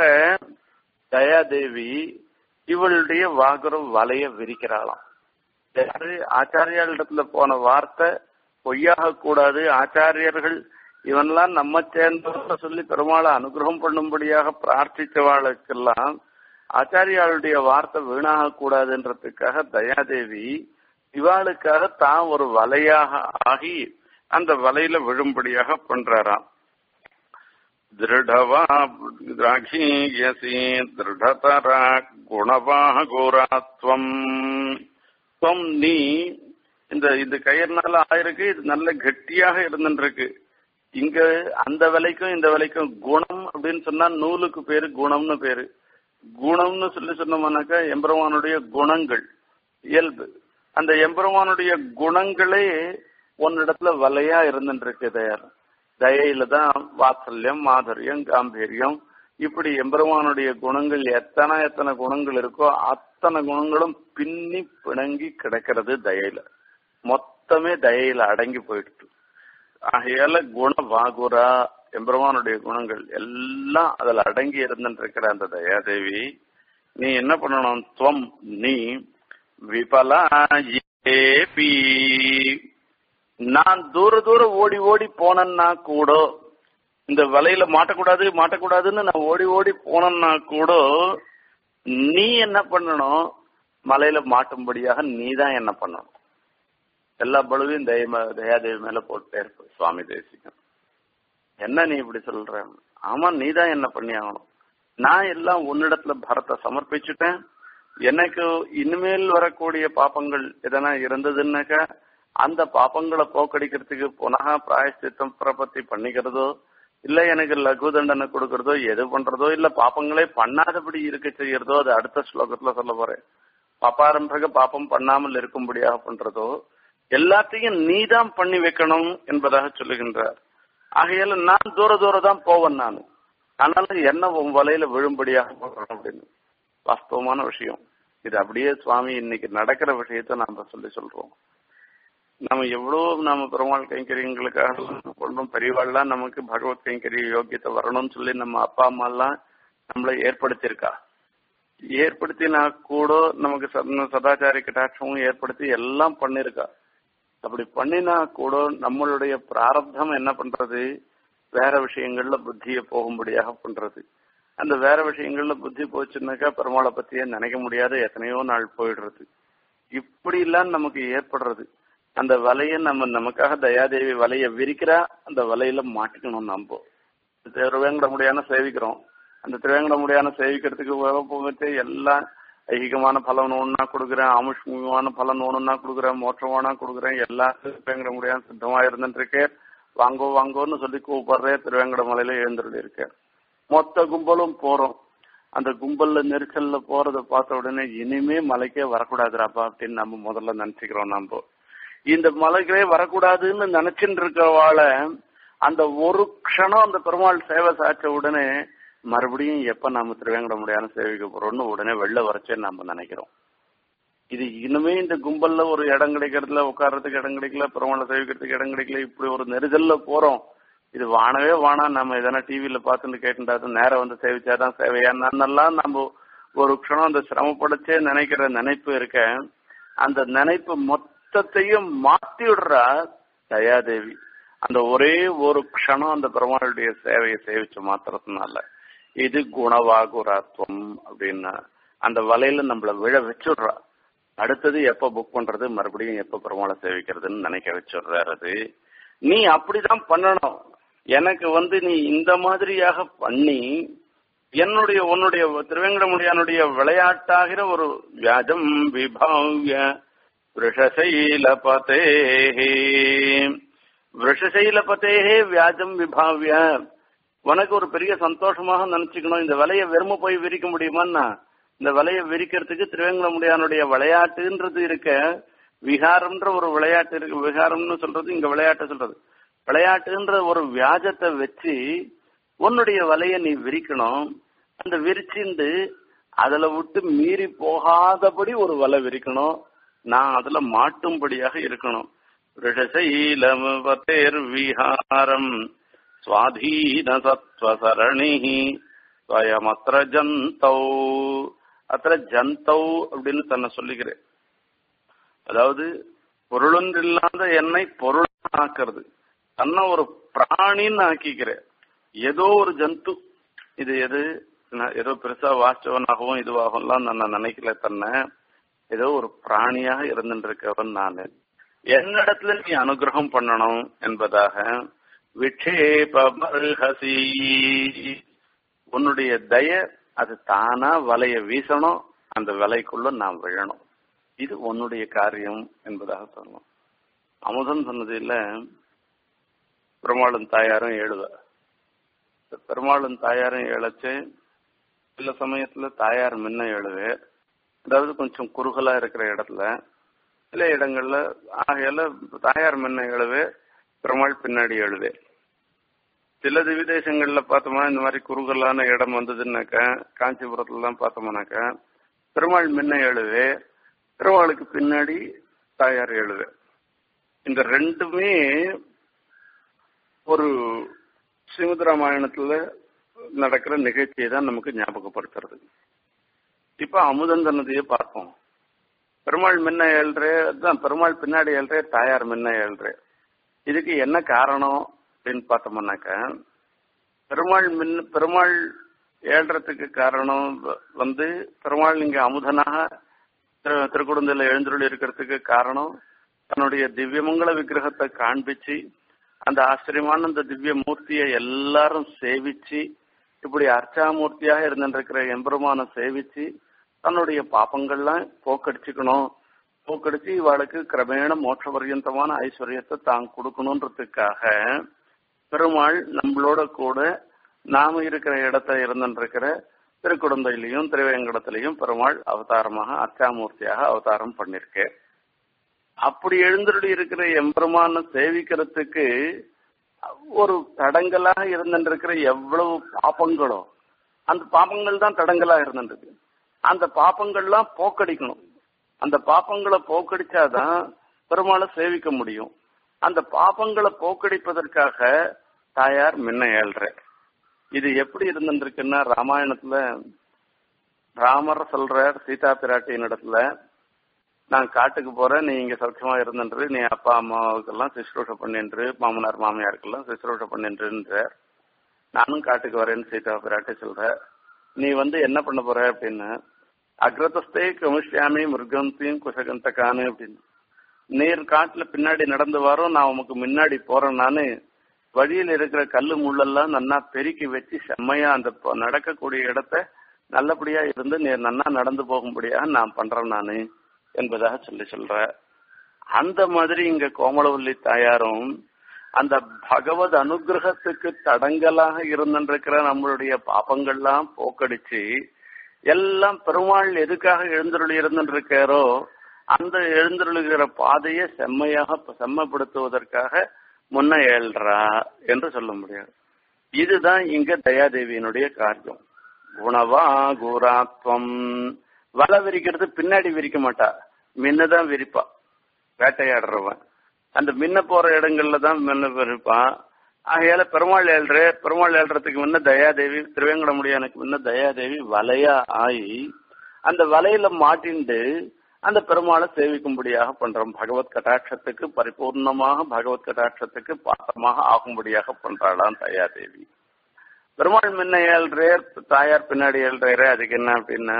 தயாதேவி இவளுடைய வாகுரம் வலைய விரிக்கிறாளாம் யாரு ஆச்சாரியாளிடத்துல போன வார்த்தை பொய்யாக கூடாது ஆச்சாரியர்கள் இவன்லாம் நம்ம சேர்ந்தவங்க சொல்லி பெருமாளை அனுகிரகம் பண்ணும்படியாக பிரார்த்திச்சவாளுக்கெல்லாம் ஆச்சாரியாளுடைய வார்த்தை வீணாக கூடாதுன்றதுக்காக தயாதேவி இவாளுக்காக தான் ஒரு வலையாக ஆகி அந்த வலையில விழும்படியாக பண்றாராம் திருடவா திராகீயசி திருடதரா குணவாக கோராத்வம் துவம் நீ இந்த இந்த கயிறுனால ஆயிருக்கு இது நல்ல கெட்டியாக இருந்துருக்கு இங்க அந்த விலைக்கும் இந்த விலைக்கும் குணம் அப்படின்னு சொன்னா நூலுக்கு பேரு குணம்னு பேரு குணம்னு சொல்லி சொன்னோம்னாக்கா எம்பெருமானுடைய குணங்கள் இயல்பு அந்த எம்பெருமானுடைய குணங்களே உன்னிடத்துல வலையா இருந்துருக்கு தயார் தயையில தான் வாத்சல்யம் மாதுரியம் காம்பீரியம் இப்படி எம்பெருமானுடைய குணங்கள் எத்தனை எத்தனை குணங்கள் இருக்கோ அத்தனை குணங்களும் பின்னி பிணங்கி கிடக்கிறது தயையில மொத்தமே தயையில அடங்கி போயிடுது ஆகையால குண வாகுரா எம்பெருமானுடைய குணங்கள் எல்லாம் அதுல அடங்கி இருந்துட்டு இருக்கிற அந்த தயாதேவி நீ என்ன பண்ணணும் துவம் நீ விபலாயேபி நான் தூர தூரம் ஓடி ஓடி போனேன்னா கூட இந்த வலையில மாட்டக்கூடாது மாட்டக்கூடாதுன்னு நான் ஓடி ஓடி போனேன்னா கூட நீ என்ன பண்ணணும் மலையில மாட்டும்படியாக நீ தான் என்ன பண்ணணும் எல்லா பழுவையும் தயம தயாதேவி மேல போட்டே இருப்ப சுவாமி தேசிகம் என்ன நீ இப்படி சொல்ற ஆமா நீ தான் என்ன பண்ணி ஆகணும் நான் எல்லாம் உன்னிடத்துல பரத்தை சமர்ப்பிச்சுட்டேன் எனக்கு இனிமேல் வரக்கூடிய பாப்பங்கள் எதனா இருந்ததுன்னாக்கா அந்த பாப்பங்களை போக்கடிக்கிறதுக்கு புனக பிராயஷ்டித்தம் பிரபத்தி பண்ணிக்கிறதோ இல்ல எனக்கு லகு தண்டனை கொடுக்கறதோ எது பண்றதோ இல்ல பாப்பங்களே பண்ணாதபடி இருக்க செய்யறதோ அது அடுத்த ஸ்லோகத்துல சொல்ல போறேன் பாப்பாரம்பக பாப்பம் பண்ணாமல் இருக்கும்படியாக பண்றதோ எல்லாத்தையும் நீதான் பண்ணி வைக்கணும் என்பதாக சொல்லுகின்றார் ஆகையால நான் தூர தூர தான் போவேன் நான் ஆனாலும் என்ன உன் வலையில விழும்படியாக போறோம் அப்படின்னு வாஸ்தவமான விஷயம் இது அப்படியே சுவாமி இன்னைக்கு நடக்கிற விஷயத்த நாம சொல்லி சொல்றோம் நம்ம எவ்வளவு நாம பெருமாள் கைங்கரியங்களுக்காக பண்றோம் பெரியவாள்லாம் நமக்கு பகவத் கைங்கரிய யோக்கியத்தை வரணும்னு சொல்லி நம்ம அப்பா அம்மா எல்லாம் நம்மளை ஏற்படுத்தியிருக்கா ஏற்படுத்தினா கூட நமக்கு சதாச்சாரி கட்டாட்சமும் ஏற்படுத்தி எல்லாம் பண்ணிருக்கா அப்படி பண்ணினா கூட நம்மளுடைய பிராரப்தம் என்ன பண்றது வேற விஷயங்கள்ல புத்திய போகும்படியாக பண்றது அந்த வேற விஷயங்கள்ல புத்தி போச்சுன்னாக்கா பெருமாளை பத்தியே நினைக்க முடியாத எத்தனையோ நாள் போயிடுறது இப்படி எல்லாம் நமக்கு ஏற்படுறது அந்த வலைய நம்ம நமக்காக தயாதேவி வலைய விரிக்கிறா அந்த வலையில மாட்டிக்கணும் நம்ம திருவேங்கட முடியான சேவிக்கிறோம் அந்த திருவேங்கட முடியான சேவிக்கிறதுக்கு போகிட்டு எல்லாம் ஐகிகமான பலன் ஒன்னா கொடுக்குறேன் ஆமுஷ்மிகமான பலன் ஒண்ணுன்னா கொடுக்குறேன் மோட்சமானா கொடுக்குறேன் எல்லாத்துக்கும் திருவேங்கட முடியான சித்தமா இருந்துட்டு இருக்கேன் வாங்கோ வாங்கோன்னு சொல்லி கூப்பிடுறேன் திருவேங்கட மலையில எழுந்துட்டு இருக்கேன் மொத்த கும்பலும் போறோம் அந்த கும்பல்ல நெரிசல்ல போறத பார்த்த உடனே இனிமே மலைக்கே வரக்கூடாதுராப்பா அப்படின்னு நம்ம முதல்ல நினைச்சுக்கிறோம் நம்ம இந்த மலைக்கே வரக்கூடாதுன்னு நினைச்சுட்டு இருக்கிறவாள அந்த ஒரு க்ஷணம் அந்த பெருமாள் சேவை சாய்ச்ச உடனே மறுபடியும் எப்ப நாம திருவேங்கட முடியாத சேவிக்க போறோம்னு உடனே வெளில வரச்சே நாம நினைக்கிறோம் இது இனிமே இந்த கும்பல்ல ஒரு இடம் கிடைக்கிறதுல உட்கார்றதுக்கு இடம் கிடைக்கல பெருமாளை சேவிக்கிறதுக்கு இடம் கிடைக்கல இப்படி ஒரு நெரிசல்ல போறோம் இது வானவே வானா நம்ம எதனா டிவியில பார்த்துட்டு கேட்டுட்டாது நேரம் வந்து சேவிச்சாதான் சேவையானெல்லாம் நம்ம ஒரு க்ஷணம் அந்த சிரமப்படச்சே நினைக்கிற நினைப்பு இருக்க அந்த நினைப்பு மொத்தத்தையும் மாத்தி விடுறா தயாதேவி அந்த ஒரே ஒரு க்ஷணம் அந்த பெருமாளுடைய சேவையை சேவிச்ச மாத்திரத்தினால இது குணவாகுராத்துவம் அப்படின்னா அந்த வலையில நம்மள விழ வச்சுடுறா அடுத்தது எப்ப புக் பண்றது மறுபடியும் எப்ப பெருமாளை சேவிக்கிறதுன்னு நினைக்க வச்சுடுறாரு அது நீ அப்படிதான் பண்ணணும் எனக்கு வந்து நீ இந்த மாதிரியாக பண்ணி என்னுடைய உன்னுடைய திருவேங்கடமுடியானுடைய விளையாட்டாகிற ஒரு வியாஜம் விபாவிய விஷசைலபதே விஷசைலபதேஹே வியாஜம் விபாவிய உனக்கு ஒரு பெரிய சந்தோஷமாக நினைச்சுக்கணும் இந்த விலையை வெறும போய் விரிக்க முடியுமான்னா இந்த விலையை விரிக்கிறதுக்கு திருவேங்கடமுடியானுடைய விளையாட்டுன்றது இருக்க விகாரம்ன்ற ஒரு விளையாட்டு இருக்கு விகாரம்னு சொல்றது இங்க விளையாட்டு சொல்றது விளையாட்டுன்ற ஒரு வியாஜத்தை வச்சு உன்னுடைய வலைய நீ விரிக்கணும் அந்த விரிச்சிண்டு அதுல விட்டு மீறி போகாதபடி ஒரு வலை விரிக்கணும் நான் அதுல மாட்டும்படியாக இருக்கணும் ரிஷசைலமபதேர் விஹாரம் சுவாதீன சத்வசரணி ஸ்வயமத்திர ஜந்தௌ அத்திர ஜந்தௌ அப்படின்னு தன்னை சொல்லிக்கிறேன் அதாவது பொருளொன்றில்லாத என்னை பொருள் ஆக்கிறது தன்னை ஒரு பிராணின்னு ஆக்கிக்கிறேன் ஏதோ ஒரு ஜந்து இது எது நான் ஏதோ பெருசா வாஸ்தவனாகவும் இதுவாகலாம் நான் நினைக்கல தன்னை ஏதோ ஒரு பிராணியாக இருந்துட்டு இருக்கவன் நான் என்னிடத்துல நீ அனுகிரகம் பண்ணணும் என்பதாக விக்ஷேபி உன்னுடைய தய அது தானா வலைய வீசணும் அந்த வலைக்குள்ள நான் விழணும் இது உன்னுடைய காரியம் என்பதாக சொல்லணும் அமுதன் சொன்னது இல்ல பெருமாளும் தாயாரும் எழுவ பெருமாளும் தாயாரும் எழச்சு சில சமயத்துல தாயார் முன்ன எழுவே அதாவது கொஞ்சம் குறுகலா இருக்கிற இடத்துல சில இடங்கள்ல ஆகையால தாயார் முன்ன எழுவே பெருமாள் பின்னாடி எழுவே சில விதேசங்கள்ல பார்த்தோம்னா இந்த மாதிரி குறுகலான இடம் வந்ததுன்னாக்கா காஞ்சிபுரத்துல எல்லாம் பார்த்தோம்னாக்கா பெருமாள் முன்ன எழுவே பெருமாளுக்கு பின்னாடி தாயார் எழுவே இந்த ரெண்டுமே ஒரு ஸ்ரீமத் ராமாயணத்துல நடக்கிற நிகழ்ச்சியை தான் நமக்கு ஞாபகப்படுத்துறது இப்ப அமுதந்தனதையே பார்ப்போம் பெருமாள் முன்ன ஏழ்றே அதுதான் பெருமாள் பின்னாடி ஏழ்றே தாயார் முன்ன ஏழ்றே இதுக்கு என்ன காரணம் அப்படின்னு பார்த்தோம்னாக்கா பெருமாள் மின் பெருமாள் ஏழ்றதுக்கு காரணம் வந்து பெருமாள் இங்க அமுதனாக திருக்குடுந்தில எழுந்துருள் இருக்கிறதுக்கு காரணம் தன்னுடைய திவ்யமங்கல விக்கிரகத்தை காண்பிச்சு அந்த ஆச்சரியமான அந்த திவ்ய மூர்த்தியை எல்லாரும் சேவிச்சு இப்படி அர்ச்சாமூர்த்தியாக இருந்திருக்கிற எம்பெருமான சேவிச்சு தன்னுடைய பாப்பங்கள்லாம் போக்கடிச்சுக்கணும் போக்கடிச்சு இவாளுக்கு கிரமேண மோட்ச பர்யந்தமான ஐஸ்வர்யத்தை தான் கொடுக்கணுன்றதுக்காக பெருமாள் நம்மளோட கூட நாம இருக்கிற இடத்துல இருந்திருக்கிற திருக்குடந்தையிலையும் திருவேங்கடத்திலையும் பெருமாள் அவதாரமாக அர்ச்சாமூர்த்தியாக அவதாரம் பண்ணிருக்கேன் அப்படி எழுந்தருளி இருக்கிற எம்பெருமான சேவிக்கிறதுக்கு ஒரு தடங்கலாக இருந்திருக்கிற எவ்வளவு பாப்பங்களோ அந்த பாப்பங்கள் தான் தடங்கலா இருந்திருக்கு அந்த பாப்பங்கள்லாம் போக்கடிக்கணும் அந்த பாப்பங்களை போக்கடிச்சாதான் பெருமாளை சேவிக்க முடியும் அந்த பாப்பங்களை போக்கடிப்பதற்காக தாயார் முன்ன ஏழ்ற இது எப்படி இருந்திருக்குன்னா ராமாயணத்துல ராமர் சொல்றார் சீதா பிராட்டியின் இடத்துல நான் காட்டுக்கு போறேன் நீ இங்க சௌக்கியமா இருந்துன்று நீ அப்பா அம்மாவுக்கெல்லாம் சுஷ்ரூஷ பண்ணின்று மாமனார் மாமியாருக்கெல்லாம் சுஷ்ரூஷ பண்ணின்றுன்ற நானும் காட்டுக்கு வரேன்னு சீதா பிராட்டி சொல்ற நீ வந்து என்ன பண்ண போற அப்படின்னு அக்ரதஸ்தே கமிஷ்யாமி மிருகந்தையும் குசகந்தகானு அப்படின்னு நீர் காட்டுல பின்னாடி நடந்து வரோம் நான் உமக்கு முன்னாடி போறேன் நானு வழியில் இருக்கிற கல்லு முள்ளெல்லாம் நன்னா பெருக்கி வச்சு செம்மையா அந்த நடக்கக்கூடிய இடத்த நல்லபடியா இருந்து நீர் நன்னா நடந்து போகும்படியாக நான் பண்றேன் நானு என்பதாக சொல்லி சொல்ற அந்த மாதிரி இங்க கோமலவல்லி தாயாரும் அந்த பகவத் அனுகிரகத்துக்கு தடங்கலாக இருந்திருக்கிற நம்மளுடைய பாப்பங்கள்லாம் போக்கடிச்சு எல்லாம் பெருமாள் எதுக்காக எழுந்தருளி இருந்திருக்காரோ அந்த எழுந்தருளுகிற பாதையை செம்மையாக செம்மப்படுத்துவதற்காக முன்ன ஏழ்றா என்று சொல்ல முடியாது இதுதான் இங்க தயாதேவியினுடைய காரியம் குணவா கூராத்வம் வலை விரிக்கிறது பின்னாடி விரிக்க மாட்டா மின்னதான் விரிப்பா வேட்டையாடுறவன் அந்த மின்ன போற இடங்கள்ல தான் மின்ன விரிப்பான் ஆகையால பெருமாள் ஏழ்ற பெருமாள் ஏழ்றதுக்கு முன்ன தயாதேவி திருவேங்கடமுடியானுக்கு முன்ன தயாதேவி வலையா ஆகி அந்த வலையில மாட்டிண்டு அந்த பெருமாளை சேவிக்கும்படியாக பண்றோம் பகவத் கட்டாட்சத்துக்கு பரிபூர்ணமாக பகவத் கட்டாட்சத்துக்கு பாத்திரமாக ஆகும்படியாக பண்றாளாம் தயாதேவி பெருமாள் முன்ன ஏழ்றேர் தாயார் பின்னாடி ஏழ்றேரே அதுக்கு என்ன அப்படின்னா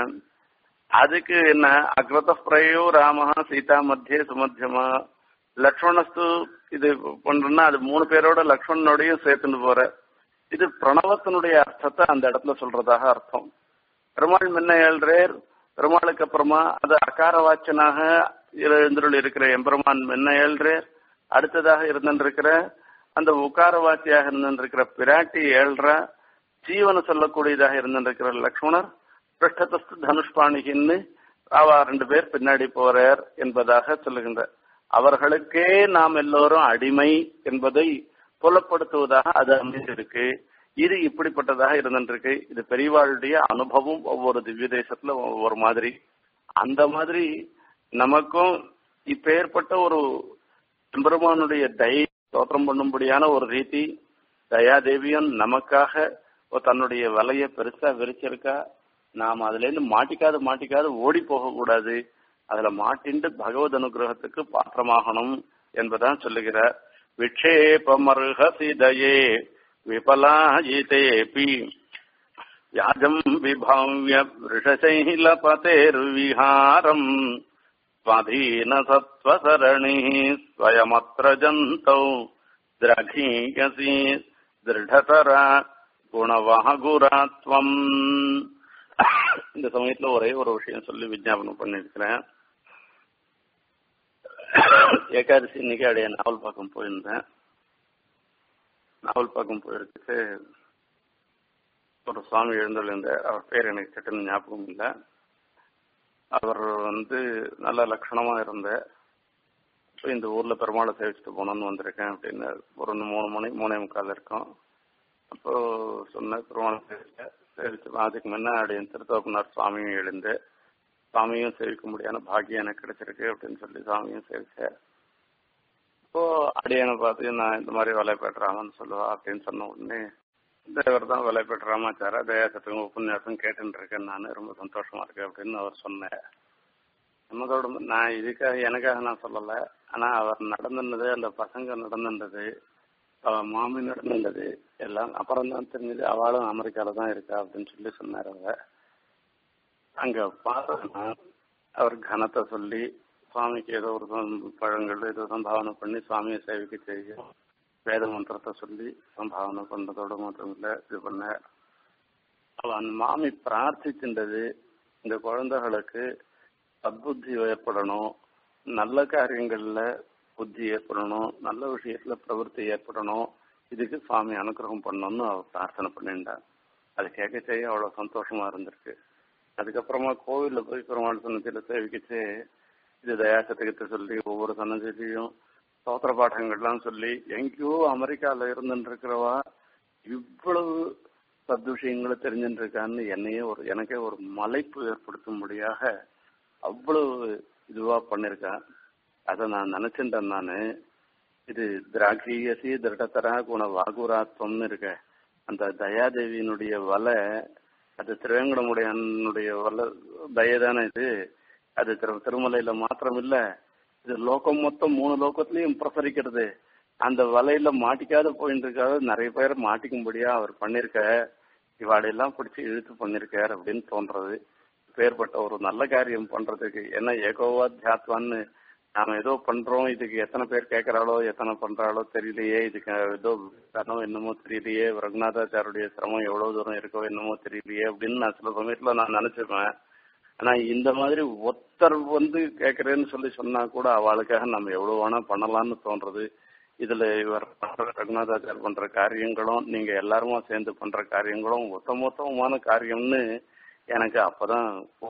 அதுக்கு என்ன அக்ரத பிரயோ ராமஹா சீதா மத்திய சுமத்தியமா லக்ஷ்மணஸ்து இது பண்றோம்னா அது மூணு பேரோட லக்ஷ்மணனோடையும் சேர்த்துன்னு போற இது பிரணவத்தினுடைய அர்த்தத்தை அந்த இடத்துல சொல்றதாக அர்த்தம் பெருமாள் முன்ன ஏழ்றேர் பெருமாளுக்கு அப்புறமா அது அகார வாச்சனாக எழுந்தருள் இருக்கிற எம்பெருமான் முன்ன ஏழ்றேர் அடுத்ததாக இருந்திருக்கிற அந்த உக்கார வாத்தியாக இருந்திருக்கிற பிராட்டி ஏழ்றா ஜீவன சொல்லக்கூடியதாக இருந்திருக்கிற லக்ஷ்மணர் பிருஷ்டதஸ்து தனுஷ்பாணிகின்னு அவா ரெண்டு பேர் பின்னாடி போறார் என்பதாக சொல்லுகின்ற அவர்களுக்கே நாம் எல்லோரும் அடிமை என்பதை புலப்படுத்துவதாக அது அமைந்திருக்கு இது இப்படிப்பட்டதாக இருந்திருக்கு இது பெரியவாளுடைய அனுபவம் ஒவ்வொரு திவ்ய தேசத்துல ஒவ்வொரு மாதிரி அந்த மாதிரி நமக்கும் இப்ப ஏற்பட்ட ஒரு எம்பெருமானுடைய தயை தோற்றம் பண்ணும்படியான ஒரு ரீதி தயாதேவியும் நமக்காக தன்னுடைய வலைய பெருசா விரிச்சிருக்கா நாம் அதுல இருந்து மாட்டிக்காது மாட்டிக்காது ஓடி போக கூடாது அதுல மாட்டிண்டு பகவத் அனுகிரகத்துக்கு பாத்திரமாகணும் என்பதான் சொல்லுகிறார் விக்ஷேபமர்ஹசிதயே விபலாயிதேபி வியாஜம் விபாவிய விருஷசைலபதேர்விஹாரம் ஸ்வதீன சத்வசரணி ஸ்வயமத்ர ஜந்தௌ திரகீயசி திருடதர குணவகுராத்வம் இந்த சமயத்துல ஒரே ஒரு விஷயம் சொல்லி விஜாபனம் பண்ணிருக்கிறேன் ஏகாதசி இன்னைக்கு அடைய நாவல் பாக்கம் போயிருந்தேன் நாவல் பாக்கம் போயிருந்துட்டு ஒரு சுவாமி எழுந்திருந்தார் அவர் பேர் எனக்கு சட்டுன்னு ஞாபகம் இல்லை அவர் வந்து நல்ல லட்சணமா இருந்த இந்த ஊர்ல பெருமாளை சேவிச்சுட்டு போனோம்னு வந்திருக்கேன் அப்படின்னு ஒரு மூணு மணி மூணே முக்கால் இருக்கும் அப்போ சொன்ன பெருமாளை சேவிச்சேன் சேவிச்சு அதுக்கு முன்னாடி திருத்தோப்பனார் சுவாமியும் எழுந்து சுவாமியும் சேவிக்க முடியாத பாக்கியம் எனக்கு கிடைச்சிருக்கு அப்படின்னு சொல்லி சுவாமியும் சேவிச்சேன் இப்போ அடியனை பார்த்து நான் இந்த மாதிரி வலைப்பேட்டுறாமன்னு சொல்லுவா அப்படின்னு சொன்ன உடனே தேவர் தான் வலைப்பேட்டு ராமாச்சாரா தயாசத்துக்கும் உபன்யாசம் கேட்டுன்னு இருக்கேன் நான் ரொம்ப சந்தோஷமா இருக்கு அப்படின்னு அவர் சொன்னேன் நமதோட நான் இதுக்காக எனக்காக நான் சொல்லலை ஆனா அவர் நடந்துனது அந்த பசங்க நடந்துன்றது அவன் மாமி நடந்துட்டது எல்லாம் அப்புறம் தான் தெரிஞ்சது அவளும் அமெரிக்கால தான் இருக்கா அப்படின்னு சொல்லி சொன்னார் அவ அங்க பார்த்தோம்னா அவர் கனத்தை சொல்லி சுவாமிக்கு ஏதோ ஒரு பழங்கள் ஏதோ சம்பாவனை பண்ணி சுவாமியை சேவிக்க செய்யும் வேத மந்திரத்தை சொல்லி சம்பாவனை பண்ணதோட மட்டும் இல்லை இது பண்ண அவன் மாமி பிரார்த்திக்கின்றது இந்த குழந்தைகளுக்கு சத்புத்தி ஏற்படணும் நல்ல காரியங்கள்ல புத்தி ஏற்படணும் நல்ல விஷயத்துல பிரவருத்தி ஏற்படணும் இதுக்கு சுவாமி அனுகிரகம் பண்ணணும்னு அவ பிரார்த்தனை பண்ணிண்டா அது கேட்க செய்ய அவ்வளவு சந்தோஷமா இருந்திருக்கு அதுக்கப்புறமா கோவில்ல போய் பெருமாள் சன்னதியில சேவிக்கிச்சு இது தயாசத்துக்கிட்ட சொல்லி ஒவ்வொரு சன்னதியிலையும் சோத்திர பாடங்கள்லாம் சொல்லி எங்கேயோ அமெரிக்கால இருந்துட்டு இருக்கிறவா இவ்வளவு சத்விஷயங்களை தெரிஞ்சுட்டு இருக்கான்னு என்னையே ஒரு எனக்கே ஒரு மலைப்பு ஏற்படுத்தும்படியாக அவ்வளவு இதுவா பண்ணிருக்கா அதை நான் நினைச்சிட்டேன் நானு இது திராட்சீயசி திருடத்தரா குண வாகுராத்வம்னு இருக்க அந்த தயாதேவியினுடைய வலை அது திருவேங்கடமுடையனுடைய வலை தயதானே இது அது திரு திருமலையில மாத்திரம் இல்ல இது லோகம் மொத்தம் மூணு லோகத்திலையும் பிரசரிக்கிறது அந்த வலையில மாட்டிக்காத போயிட்டு இருக்காது நிறைய பேர் மாட்டிக்கும்படியா அவர் பண்ணிருக்க இவாடையெல்லாம் பிடிச்சி இழுத்து பண்ணிருக்கார் அப்படின்னு தோன்றது பேர்பட்ட ஒரு நல்ல காரியம் பண்றதுக்கு ஏன்னா ஏகோவா தியாத்வான்னு நாம ஏதோ பண்றோம் இதுக்கு எத்தனை பேர் கேட்கறாளோ எத்தனை பண்றாளோ தெரியலையே இதுக்கு ஏதோ காரணம் என்னமோ தெரியலையே ரகுநாதாச்சாருடைய சிரமம் எவ்வளவு தூரம் இருக்கோ என்னமோ தெரியலையே அப்படின்னு நான் சில சமயத்துல நான் நினைச்சிருப்பேன் ஆனா இந்த மாதிரி ஒருத்தர் வந்து கேட்கறேன்னு சொல்லி சொன்னா கூட அவளுக்காக நம்ம எவ்வளவு வேணா பண்ணலாம்னு தோன்றது இதுல இவர் பண்ற ரகுநாதாச்சார் பண்ற காரியங்களும் நீங்க எல்லாருமா சேர்ந்து பண்ற காரியங்களும் மொத்த மொத்தமான காரியம்னு எனக்கு அப்பதான்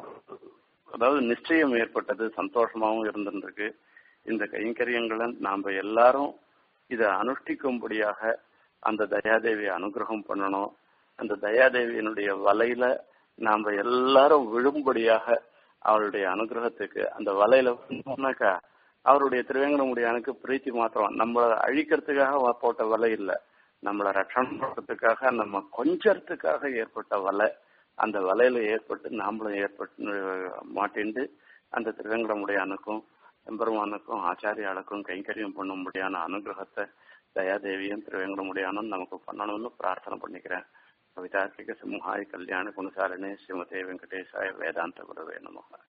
அதாவது நிச்சயம் ஏற்பட்டது சந்தோஷமாவும் இருந்துருக்கு இந்த கைங்கரியங்களை நாம எல்லாரும் இதை அனுஷ்டிக்கும்படியாக அந்த தயாதேவியை அனுகிரகம் பண்ணணும் அந்த தயாதேவியினுடைய வலையில நாம எல்லாரும் விழும்படியாக அவளுடைய அனுகிரகத்துக்கு அந்த வலையில வந்தோம்னாக்கா அவருடைய திருவேங்கடமுடியானுக்கு பிரீத்தி மாத்திரம் நம்மள அழிக்கிறதுக்காக போட்ட வலை இல்லை நம்மளை ரட்சணம் பண்றதுக்காக நம்ம கொஞ்சறதுக்காக ஏற்பட்ட வலை அந்த வலையில ஏற்பட்டு நாமளும் ஏற்பட்டு மாட்டிண்டு அந்த திருவேங்கடமுடையானுக்கும் எம்பெருமானுக்கும் ஆச்சாரியாளுக்கும் கைங்கரியம் பண்ணும்படியான அனுகிரகத்தை தயாதேவியும் திருவேங்கடமுடியானும் நமக்கு பண்ணணும்னு பிரார்த்தனை பண்ணிக்கிறேன் கவிதார்க்கிக சிம்ஹாய் கல்யாண குணசாலினே ஸ்ரீமதே வெங்கடேசாய வேதாந்த குருவே நமக